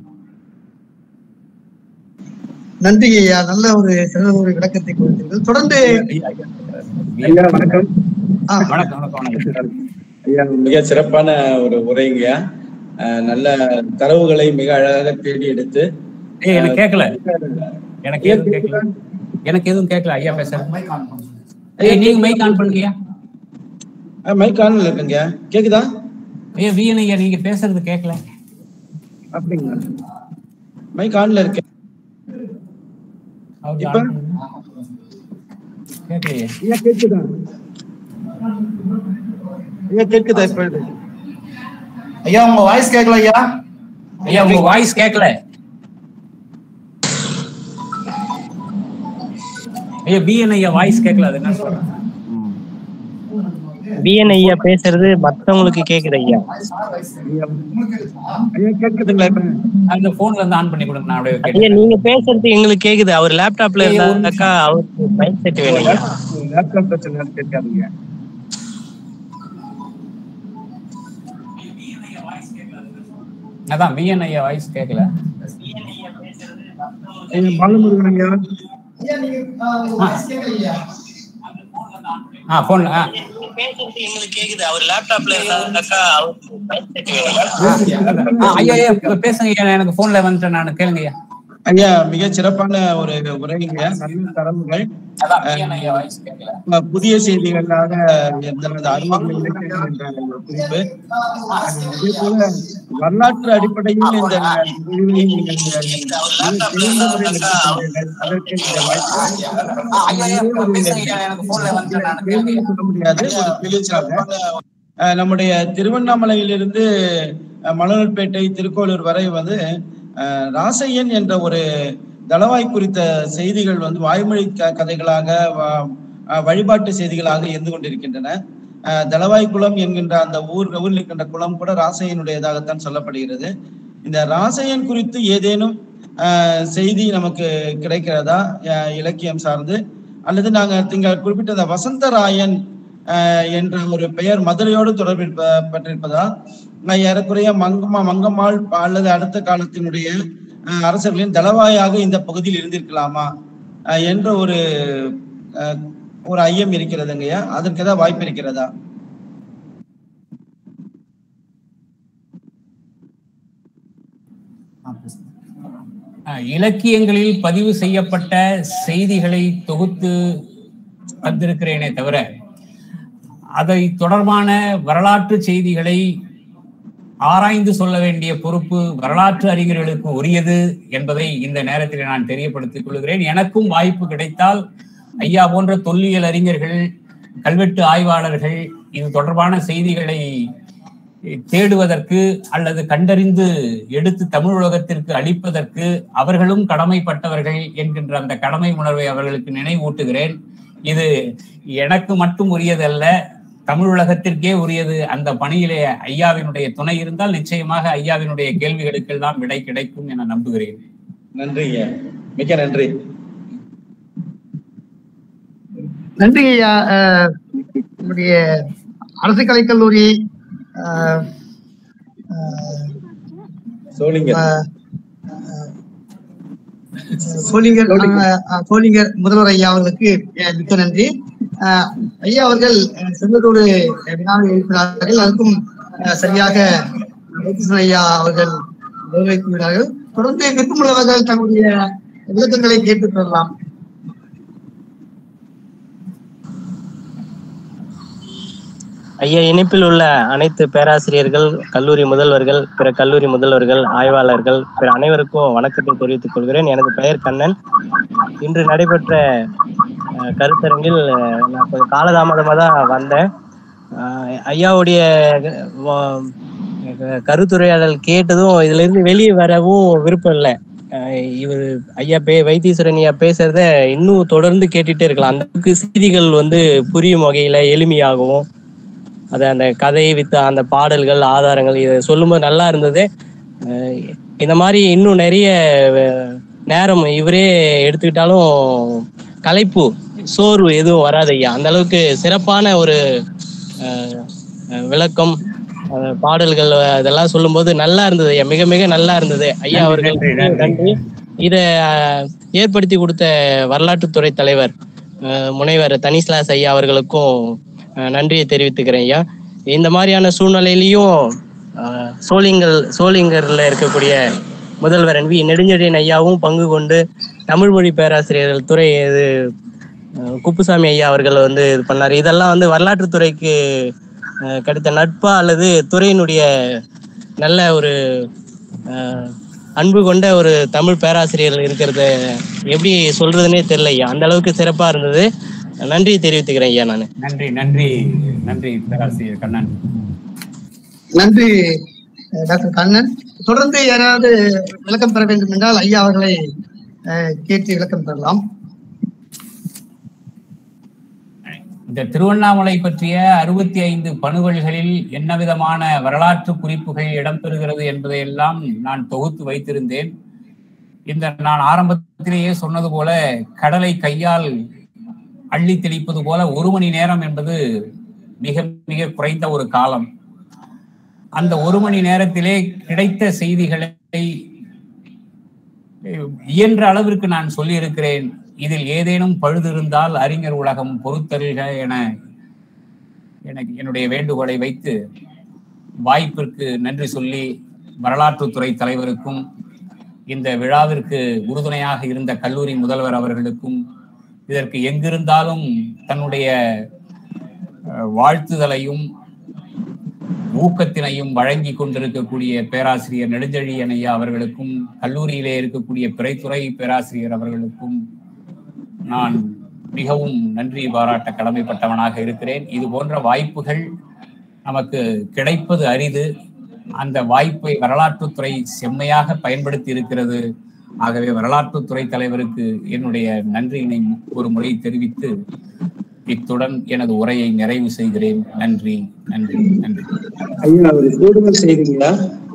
நன்றி ஐயா நல்ல ஒரு சிறந்த ஒரு விளக்கத்தை கொடுத்தீர்கள் தொடர்ந்து ஐயா வணக்கம் ஆ, வணக்கம் வணக்கம் வணக்கம் ஐயா மிக சிறப்பான ஒரு உரைங்க அஹ், நல்ல தரவுகளை மிக அழகாக தேடி எடுத்து ஏய் எனக்கு கேட்கல எனக்கு எதுவும் கேட்கல எனக்கு எதுவும் கேட்கல ஐயா பேசுறேன் ஏய் நீங்க மைக் ஆன் பண்ணுங்கய்யா அஹ், மைக் ஆன்ல இருக்குங்க கேக்குதா ஐயா வீண் ஐயா நீங்க பேசுறது கேட்கல அப்படிங்களா மைக் ஆன்ல இருக்கு அவருக்கு இப்ப? on பண்ணுங்க. கேட்கலையே ஐயா கேக்குதா ஐயா கேக்குதா இப்ப ஐயா உங்க வாய்ஸ் கேட்கல ஐயா ஐயா உங்க வாய்ஸ் கேட்கல ஐயா பிஎன் ஐயா வாய்ஸ் கேட்கல அது என்ன சொல்றேன் பிஎன் ஐயா பேசுறது மத்தவங்களுக்கு கேக்குது ஐயா ஐயா கேக்குதுங்களா இப்ப அந்த போன்ல இருந்து ஆன் பண்ணி கொடுங்க நான் அப்படியே ஐயா கேட்கிறேன் நீங்க பேசுறது எங்களுக்கு கேக்குது அவர் லேப்டாப்ல ஐயா, ஒரு இருந்தாக்கா அவருக்கு மைக் செட் வேணும் ஐயா லேப்டாப் பிரச்சனை கேட்காதீங்க அதான் பிஎன் ஐயா வாய்ஸ் கேட்கல ஐயா பாலமுருகன் ஐயா ஆ போன் ஆ பேசுறது எங்களுக்கு கேக்குது அவர் லேப்டாப்ல இருந்தாக்கா அவருக்கு மைக் செட் வேணும் ஆ, ஐயா ஐயா இப்ப பேசுங்க ஐயா எனக்கு போன்ல வந்துட்டேன் நான் கேளுங்க ஐயா ஐயா மிக சிறப்பான ஒரு உரைங்க நல்ல தரவுகள் அதான் பிஎன் ஐயா வாய்ஸ் கேட்கல அஹ் புதிய செய்திகளாக எந்தளவு அருவங்கள் இருக்கிறது என்ற ஒரு குறிப்பு அஹ் அதே போல வரலாற்று அடிப்படையில் இந்த முடிவை நீங்கள் மிக சிறந்த முறையில் எடுத்துக்கொண்டீர்கள். அதற்கு இந்த வாய்ப்பு ஆ, ஐயா ஐயா இப்ப பேசுங்க ஐயா எனக்கு போன்ல வந்துட்டேன் நான் கேளுங்க கேள்வி சொல்ல முடியாது ஒரு பிழிச்சாக அஹ் நம்முடைய திருவண்ணாமலையிலிருந்து அஹ் மணல்பேட்டை திருக்கோளூர் வரை வந்து அஹ் ராசையன் என்ற ஒரு தளவாய் குறித்த செய்திகள் வந்து வாய்மொழி க- கதைகளாக வ- அஹ் வழிபாட்டு செய்திகளாக இருந்து கொண்டிருக்கின்றன அஹ் தளவாய் குளம் என்கின்ற அந்த ஊர் ஊரில் இருக்கின்ற குளம் கூட ராசையனுடையதாகத்தான் சொல்லப்படுகிறது இந்த ராசையன் குறித்து ஏதேனும் அஹ் செய்தி நமக்கு கிடைக்கிறதா அஹ் இலக்கியம் சார்ந்து அல்லது நாங்க நீங்கள் குறிப்பிட்ட அந்த வசந்தராயன் அஹ் என்ற ஒரு பெயர் மதுரையோடு தொடர்பில் பட்டிருப்பதால் நான் ஏறக்குறைய மங்கம்மா மங்கம்மாள் அல்லது அடுத்த காலத்தினுடைய அஹ், அரசர்களின் தளவாயாக இந்த பகுதியில் இருந்திருக்கலாமா அஹ், என்ற ஒரு அஹ், ஒரு ஐயம் இருக்கிறதுங்கய்யா அதற்கு ஏதாவது வாய்ப்பு இருக்கிறதா அஹ், இலக்கியங்களில் பதிவு செய்யப்பட்ட செய்திகளை தொகுத்து தந்திருக்கிறேனே தவிர அதை தொடர்பான வரலாற்று செய்திகளை ஆராய்ந்து சொல்ல வேண்டிய பொறுப்பு வரலாற்று அறிஞர்களுக்கு உரியது என்பதை இந்த நேரத்தில் நான் தெரியப்படுத்திக் கொள்கிறேன் எனக்கும் வாய்ப்பு கிடைத்தால் ஐயா போன்ற தொல்லியல் அறிஞர்கள் கல்வெட்டு ஆய்வாளர்கள் இது தொடர்பான செய்திகளை தேடுவதற்கு அல்லது கண்டறிந்து எடுத்து தமிழ் உலகத்திற்கு அளிப்பதற்கு அவர்களும் கடமைப்பட்டவர்கள் என்கின்ற அந்த கடமை உணர்வை அவர்களுக்கு நினைவூட்டுகிறேன் இது எனக்கு மட்டும் உரியதல்ல தமிழ் உலகத்திற்கே உரியது அந்த பணியிலே ஐயாவினுடைய துணை இருந்தால் நிச்சயமாக ஐயாவினுடைய கேள்விகளுக்கெல்லாம் விடை கிடைக்கும் என நம்புகிறேன் நன்றி ஐயா மிக்க நன்றி நன்றி ஐயா அஹ், நம்முடைய அரசு கலைக்கல்லூரி அஹ், அஹ், சோழிங்கர் அஹ், சோழிங்கர் அஹ், அஹ், சோழிங்கர் முதல்வர் ஐயா அவர்களுக்கு அஹ், மிக்க நன்றி அஹ், ஐயா அவர்கள் அஹ், செங்கோடு வினாவை எழுப்பினார்கள் அதுக்கும் அஹ், சரியாக வைத்தீஸ்வரன் ஐயா அவர்கள் நிறைவேற்றுகிறார்கள் தொடர்ந்து விருப்பமுள்ளவர்கள் தங்களுடைய விளக்கங்களை கேட்டுக் கொள்ளலாம் ஐயா இணைப்பில் உள்ள அனைத்து பேராசிரியர்கள் கல்லூரி முதல்வர்கள் பிற கல்லூரி முதல்வர்கள் ஆய்வாளர்கள் பிற அனைவருக்கும் வணக்கத்தை தெரிவித்துக் கொள்கிறேன் எனது பெயர் கண்ணன் இன்று நடைபெற்ற அஹ், கருத்தரங்கில் அஹ், நான் கொஞ்சம் காலதாமதமாக தான் வந்தேன் அஹ், ஐயாவுடைய வ- கருத்துரையாடல் கேட்டதும் இதுல இருந்து வெளியே வரவும் விருப்பம் இல்லை இவர் ஐயா பே வைத்தீஸ்வரன் ஐயா பேசுறத இன்னும் தொடர்ந்து கேட்டுட்டே இருக்கலாம் அந்த அளவுக்கு செய்திகள் வந்து புரியும் வகையில எளிமையாகவும் அது அந்த கதை வித்த அந்த பாடல்கள் ஆதாரங்கள் இதை சொல்லும்போது நல்லா இருந்தது அஹ் இந்த மாதிரி இன்னும் நிறைய அஹ், நேரம் இவரே எடுத்துக்கிட்டாலும் கலைப்பு சோர்வு எதுவும் வராது ஐயா அந்த அளவுக்கு சிறப்பான ஒரு அஹ், அஹ், விளக்கம் அஹ், பாடல்கள் அதெல்லாம் சொல்லும்போது நல்லா இருந்தது ஐயா மிக மிக நல்லா இருந்தது ஐயா நன்றி, அவர்கள் நன்றி, நன்றி. நன்றி இதை அஹ், ஏற்படுத்தி கொடுத்த வரலாற்றுத்துறை தலைவர் அஹ், முனைவர் தனிஸ்லாஸ் ஐயா அவர்களுக்கும் அஹ், நன்றியை தெரிவித்துக்கிறேன் ஐயா இந்த மாதிரியான சூழ்நிலையிலையும் அஹ், சோளிங்கல் சோளிங்கர்ல இருக்கக்கூடிய முதல்வர் என் வி நெடுஞ்செழியன் ஐயாவும் பங்கு கொண்டு தமிழ் மொழி பேராசிரியர்கள் துறை இது அஹ், குப்புசாமி ஐயா அவர்கள் வந்து இது பண்ணாரு இதெல்லாம் வந்து வரலாற்றுத்துறைக்கு அஹ், கிடைத்த நட்பா அல்லது துறையினுடைய நல்ல ஒரு அஹ், அன்பு கொண்ட ஒரு தமிழ் பேராசிரியர்கள் இருக்கிறத எப்படி சொல்றதுன்னே தெரியல ஐயா அந்த அளவுக்கு சிறப்பா இருந்தது நன்றி தெரிவித்துக்கிறேன் ஐயா நான் நன்றி நன்றி நன்றி பேராசிரியர் கண்ணன் நன்றி அஹ், டாக்டர் கண்ணன் தொடர்ந்து யாராவது விளக்கம் பெற வேண்டும் என்றால் ஐயா அவர்களை அஹ், கேட்டு விளக்கம் பெறலாம் இந்த திருவண்ணாமலை பற்றிய அறுபத்தி ஐந்து பணுகல்களில் என்ன விதமான வரலாற்று குறிப்புகள் இடம்பெறுகிறது என்பதையெல்லாம் நான் தொகுத்து வைத்திருந்தேன் இந்த நான் ஆரம்பத்திலேயே சொன்னது போல கடலை கையால் அள்ளி தெளிப்பது போல ஒரு மணி நேரம் என்பது மிக மிக குறைந்த ஒரு காலம் அந்த ஒரு மணி நேரத்திலே கிடைத்த செய்திகளை இயன்ற அளவிற்கு நான் சொல்லியிருக்கிறேன் இதில் ஏதேனும் பழுது இருந்தால் அறிஞர் உலகம் பொறுத்தருக என எனக்கு என்னுடைய வேண்டுகோளை வைத்து வாய்ப்பிற்கு நன்றி சொல்லி வரலாற்றுத்துறை தலைவருக்கும் இந்த விழாவிற்கு உறுதுணையாக இருந்த கல்லூரி முதல்வர் அவர்களுக்கும் இதற்கு எங்கிருந்தாலும் தன்னுடைய அஹ், வாழ்த்துதலையும் ஊக்கத்தினையும் வழங்கி கொண்டிருக்கக்கூடிய பேராசிரியர் நெடுஞ்செழியன் ஐயா அவர்களுக்கும் கல்லூரியிலே இருக்கக்கூடிய பிறைத்துறை பேராசிரியர் அவர்களுக்கும் நான் மிகவும் நன்றி பாராட்ட கடமைப்பட்டவனாக இருக்கிறேன் இது போன்ற வாய்ப்புகள் நமக்கு கிடைப்பது அரிது அந்த வாய்ப்பை வரலாற்றுத்துறை செம்மையாக பயன்படுத்தி இருக்கிறது ஆகவே வரலாற்றுத்துறை தலைவருக்கு என்னுடைய நன்றியினை ஒரு முறை தெரிவித்து இத்துடன் எனது உரையை நிறைவு செய்கிறேன் நன்றி நன்றி நன்றி ஐயா ஒரு கூடுதல் செய்திங்களா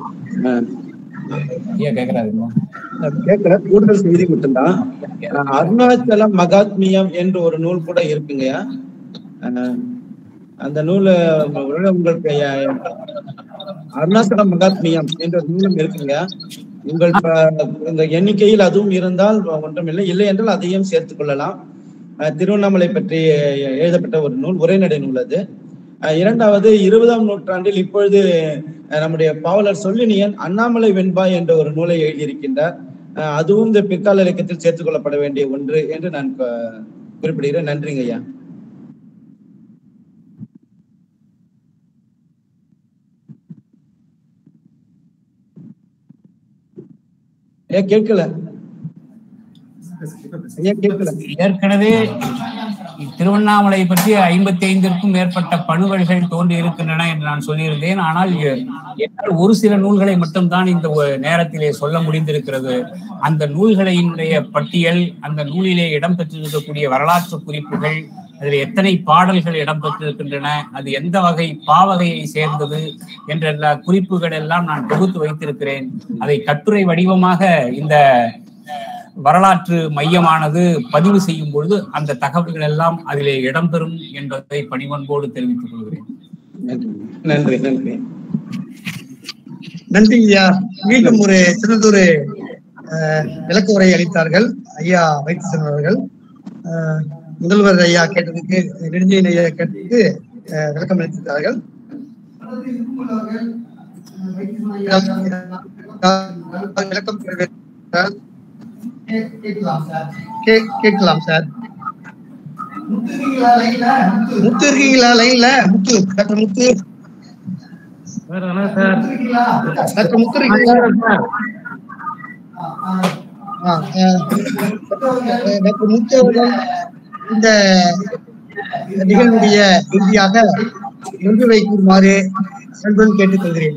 ஐயா கேட்கிறாருங்களா கேட்கிற கூடுதல் செய்தி மட்டும்தான் அஹ், அருணாச்சலம் மகாத்மியம் என்று ஒரு நூல் கூட இருக்குங்கய்யா அஹ், அந்த நூலை ஒருவேளை உங்களுக்கு ஐயா, அருணாச்சல மகாத்மியம் என்ற ஒரு நூலும் இருக்குங்க உங்கள் ப- இந்த எண்ணிக்கையில் அதுவும் இருந்தால் ஒன்றுமில்லை இல்லை என்றால் அதையும் சேர்த்துக் கொள்ளலாம் அஹ் திருவண்ணாமலை பற்றி எழுதப்பட்ட ஒரு நூல் உரைநடை நூல் அது அஹ் இரண்டாவது இருபதாம் நூற்றாண்டில் இப்பொழுது அஹ் நம்முடைய பாவலர் சொல்லினியன் அண்ணாமலை வெண்பா என்ற ஒரு நூலை எழுதியிருக்கின்றார் அஹ் அதுவும் இந்த பிற்கால இலக்கியத்தில் சேர்த்துக் கொள்ளப்பட வேண்டிய ஒன்று என்று நான் க- குறிப்பிடுகிறேன் நன்றிங்க ஐயா ஐயா கேட்கல ஐயா கேட்கல ஏற்கனவே திருவண்ணாமலை பற்றி ஐம்பத்தி ஐந்திற்கும் மேற்பட்ட பணுவல்கள் தோன்றி இருக்கின்றன என்று நான் சொல்லியிருந்தேன் ஆனால் எ- என்னால் ஒரு சில நூல்களை மட்டும்தான் இந்த ஒ- நேரத்திலே சொல்ல முடிந்திருக்கிறது அந்த நூல்களினுடைய பட்டியல் அந்த நூலிலே இடம்பெற்றிருக்கக்கூடிய வரலாற்று குறிப்புகள் அதில் எத்தனை பாடல்கள் இடம்பெற்றிருக்கின்றன அது எந்த வகை பாவகையை சேர்ந்தது என்ற எல்லா குறிப்புகள் எல்லாம் நான் தொகுத்து வைத்திருக்கிறேன் அதை கட்டுரை வடிவமாக இந்த வரலாற்று மையமானது பதிவு செய்யும் பொழுது அந்த தகவல்கள் எல்லாம் அதிலே இடம்பெறும் என்பதை பணிவன்போடு தெரிவித்துக் கொள்கிறேன் நன்றி நன்றி நன்றி ஐயா மீண்டும் ஒரு சிறந்தொரு அஹ், விளக்க உரை அளித்தார்கள் ஐயா வைத்தீஸ்வரன் அவர்கள் அஹ், முதல்வர் ஐயா கேட்டதுக்கு நெடுஞ்செயன் ஐயா கேட்டதுக்கு அஹ், விளக்கம் அளித்தார்கள் விளக்கம் தெரிவித்தார். கே- கேட்கலாம் சார் முத்து இருக்கீங்களா லைன்ல முத்து டாக்டர் முத்து டாக்டர் முத்து இருக்கீங்களா ஆ, ஆ. டாக்டர் முத்து அவர்கள் இந்த நிகழ்வுடைய இறுதியாக நன்றி வைக்குமாறு அன்புடன் கேட்டுக்கொள்கிறேன்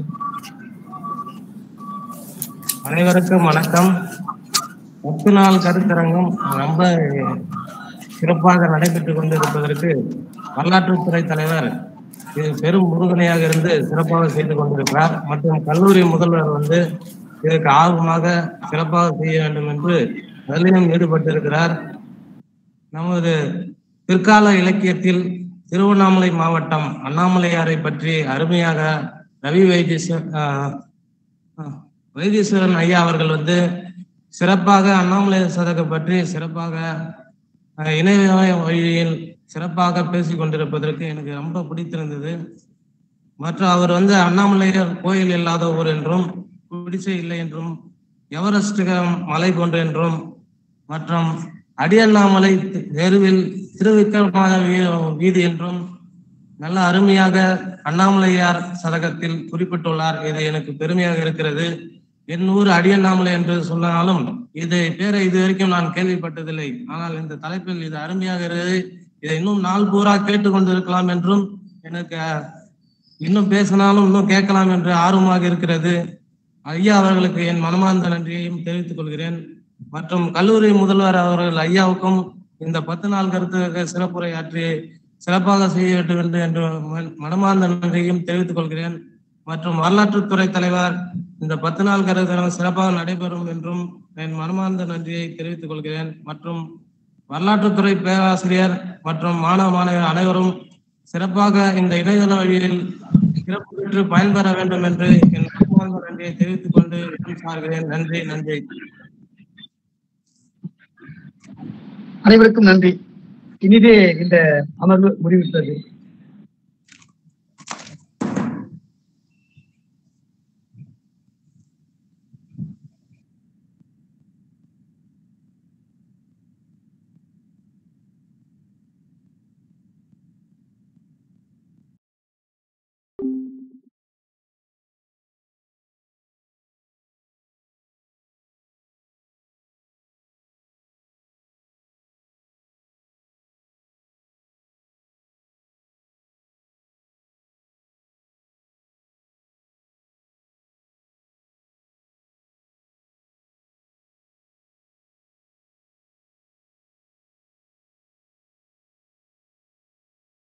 அனைவருக்கும் வணக்கம் பத்து நாள் கருத்தரங்கம் ரொம்ப சிறப்பாக நடைபெற்றுக் கொண்டிருப்பதற்கு வரலாற்றுத்துறை தலைவர் இது பெரும் உறுதுணையாக இருந்து சிறப்பாக செய்து கொண்டிருக்கிறார் மற்றும் கல்லூரி முதல்வர் வந்து இதற்கு ஆர்வமாக சிறப்பாக செய்ய வேண்டும் என்று அதிலும் ஈடுபட்டிருக்கிறார் நமது பிற்கால இலக்கியத்தில் திருவண்ணாமலை மாவட்டம் அண்ணாமலையாரை பற்றி அருமையாக ரவி வைத்தீஸ்வர் ஆஹ், ஆஹ், வைத்தீஸ்வரன் ஐயா அவர்கள் வந்து சிறப்பாக அண்ணாமலை சதக பற்றி சிறப்பாக அஹ், இணைய வழியில் சிறப்பாக பேசிக் கொண்டிருப்பதற்கு எனக்கு ரொம்ப பிடித்திருந்தது மற்றும் அவர் வந்து அண்ணாமலையார் கோயில் இல்லாத ஊர் என்றும் குடிசை இல்லை என்றும் எவரெஸ்ட் மலை போன்று என்றும் மற்றும் அடியண்ணாமலை தெருவில் திருவிக்கிரமாக வீதி என்றும் நல்ல அருமையாக அண்ணாமலையார் சதகத்தில் குறிப்பிட்டுள்ளார் இது எனக்கு பெருமையாக இருக்கிறது என் ஊர் அடியண்ணாமலை என்று சொன்னாலும் இது பேரை இது வரைக்கும் நான் கேள்விப்பட்டதில்லை ஆனால் இந்த தலைப்பில் இது அருமையாக இருக்கிறது இதை இன்னும் நாள் பூரா கேட்டுக்கொண்டு இருக்கலாம் என்றும் எனக்கு இன்னும் பேசினாலும் இன்னும் கேட்கலாம் என்று ஆர்வமாக இருக்கிறது ஐயா அவர்களுக்கு என் மனமார்ந்த நன்றியையும் தெரிவித்துக் கொள்கிறேன் மற்றும் கல்லூரி முதல்வர் அவர்கள் ஐயாவுக்கும் இந்த பத்து நாள் கருத்து சிறப்புரை ஆற்றி சிறப்பாக செய்ய வேண்டும் என்று என்று மன- மனமார்ந்த நன்றியையும் தெரிவித்துக் கொள்கிறேன் மற்றும் வரலாற்றுத்துறை தலைவர் இந்த பத்து நாள் கருத்தரங்கம் சிறப்பாக நடைபெறும் என்றும் என் மனமார்ந்த நன்றியை தெரிவித்துக் கொள்கிறேன் மற்றும் வரலாற்றுத்துறை பேராசிரியர் மற்றும் மாணவ மாணவியர் அனைவரும் சிறப்பாக இந்த இணையதள வழியில் சிறப்பு பெற்று பயன்பெற வேண்டும் என்று என் மனமார்ந்த நன்றியை தெரிவித்துக் கொண்டு இடம் சார்கிறேன் நன்றி நன்றி அனைவருக்கும் நன்றி இனிதே இந்த அமர்வு முடிவுற்றது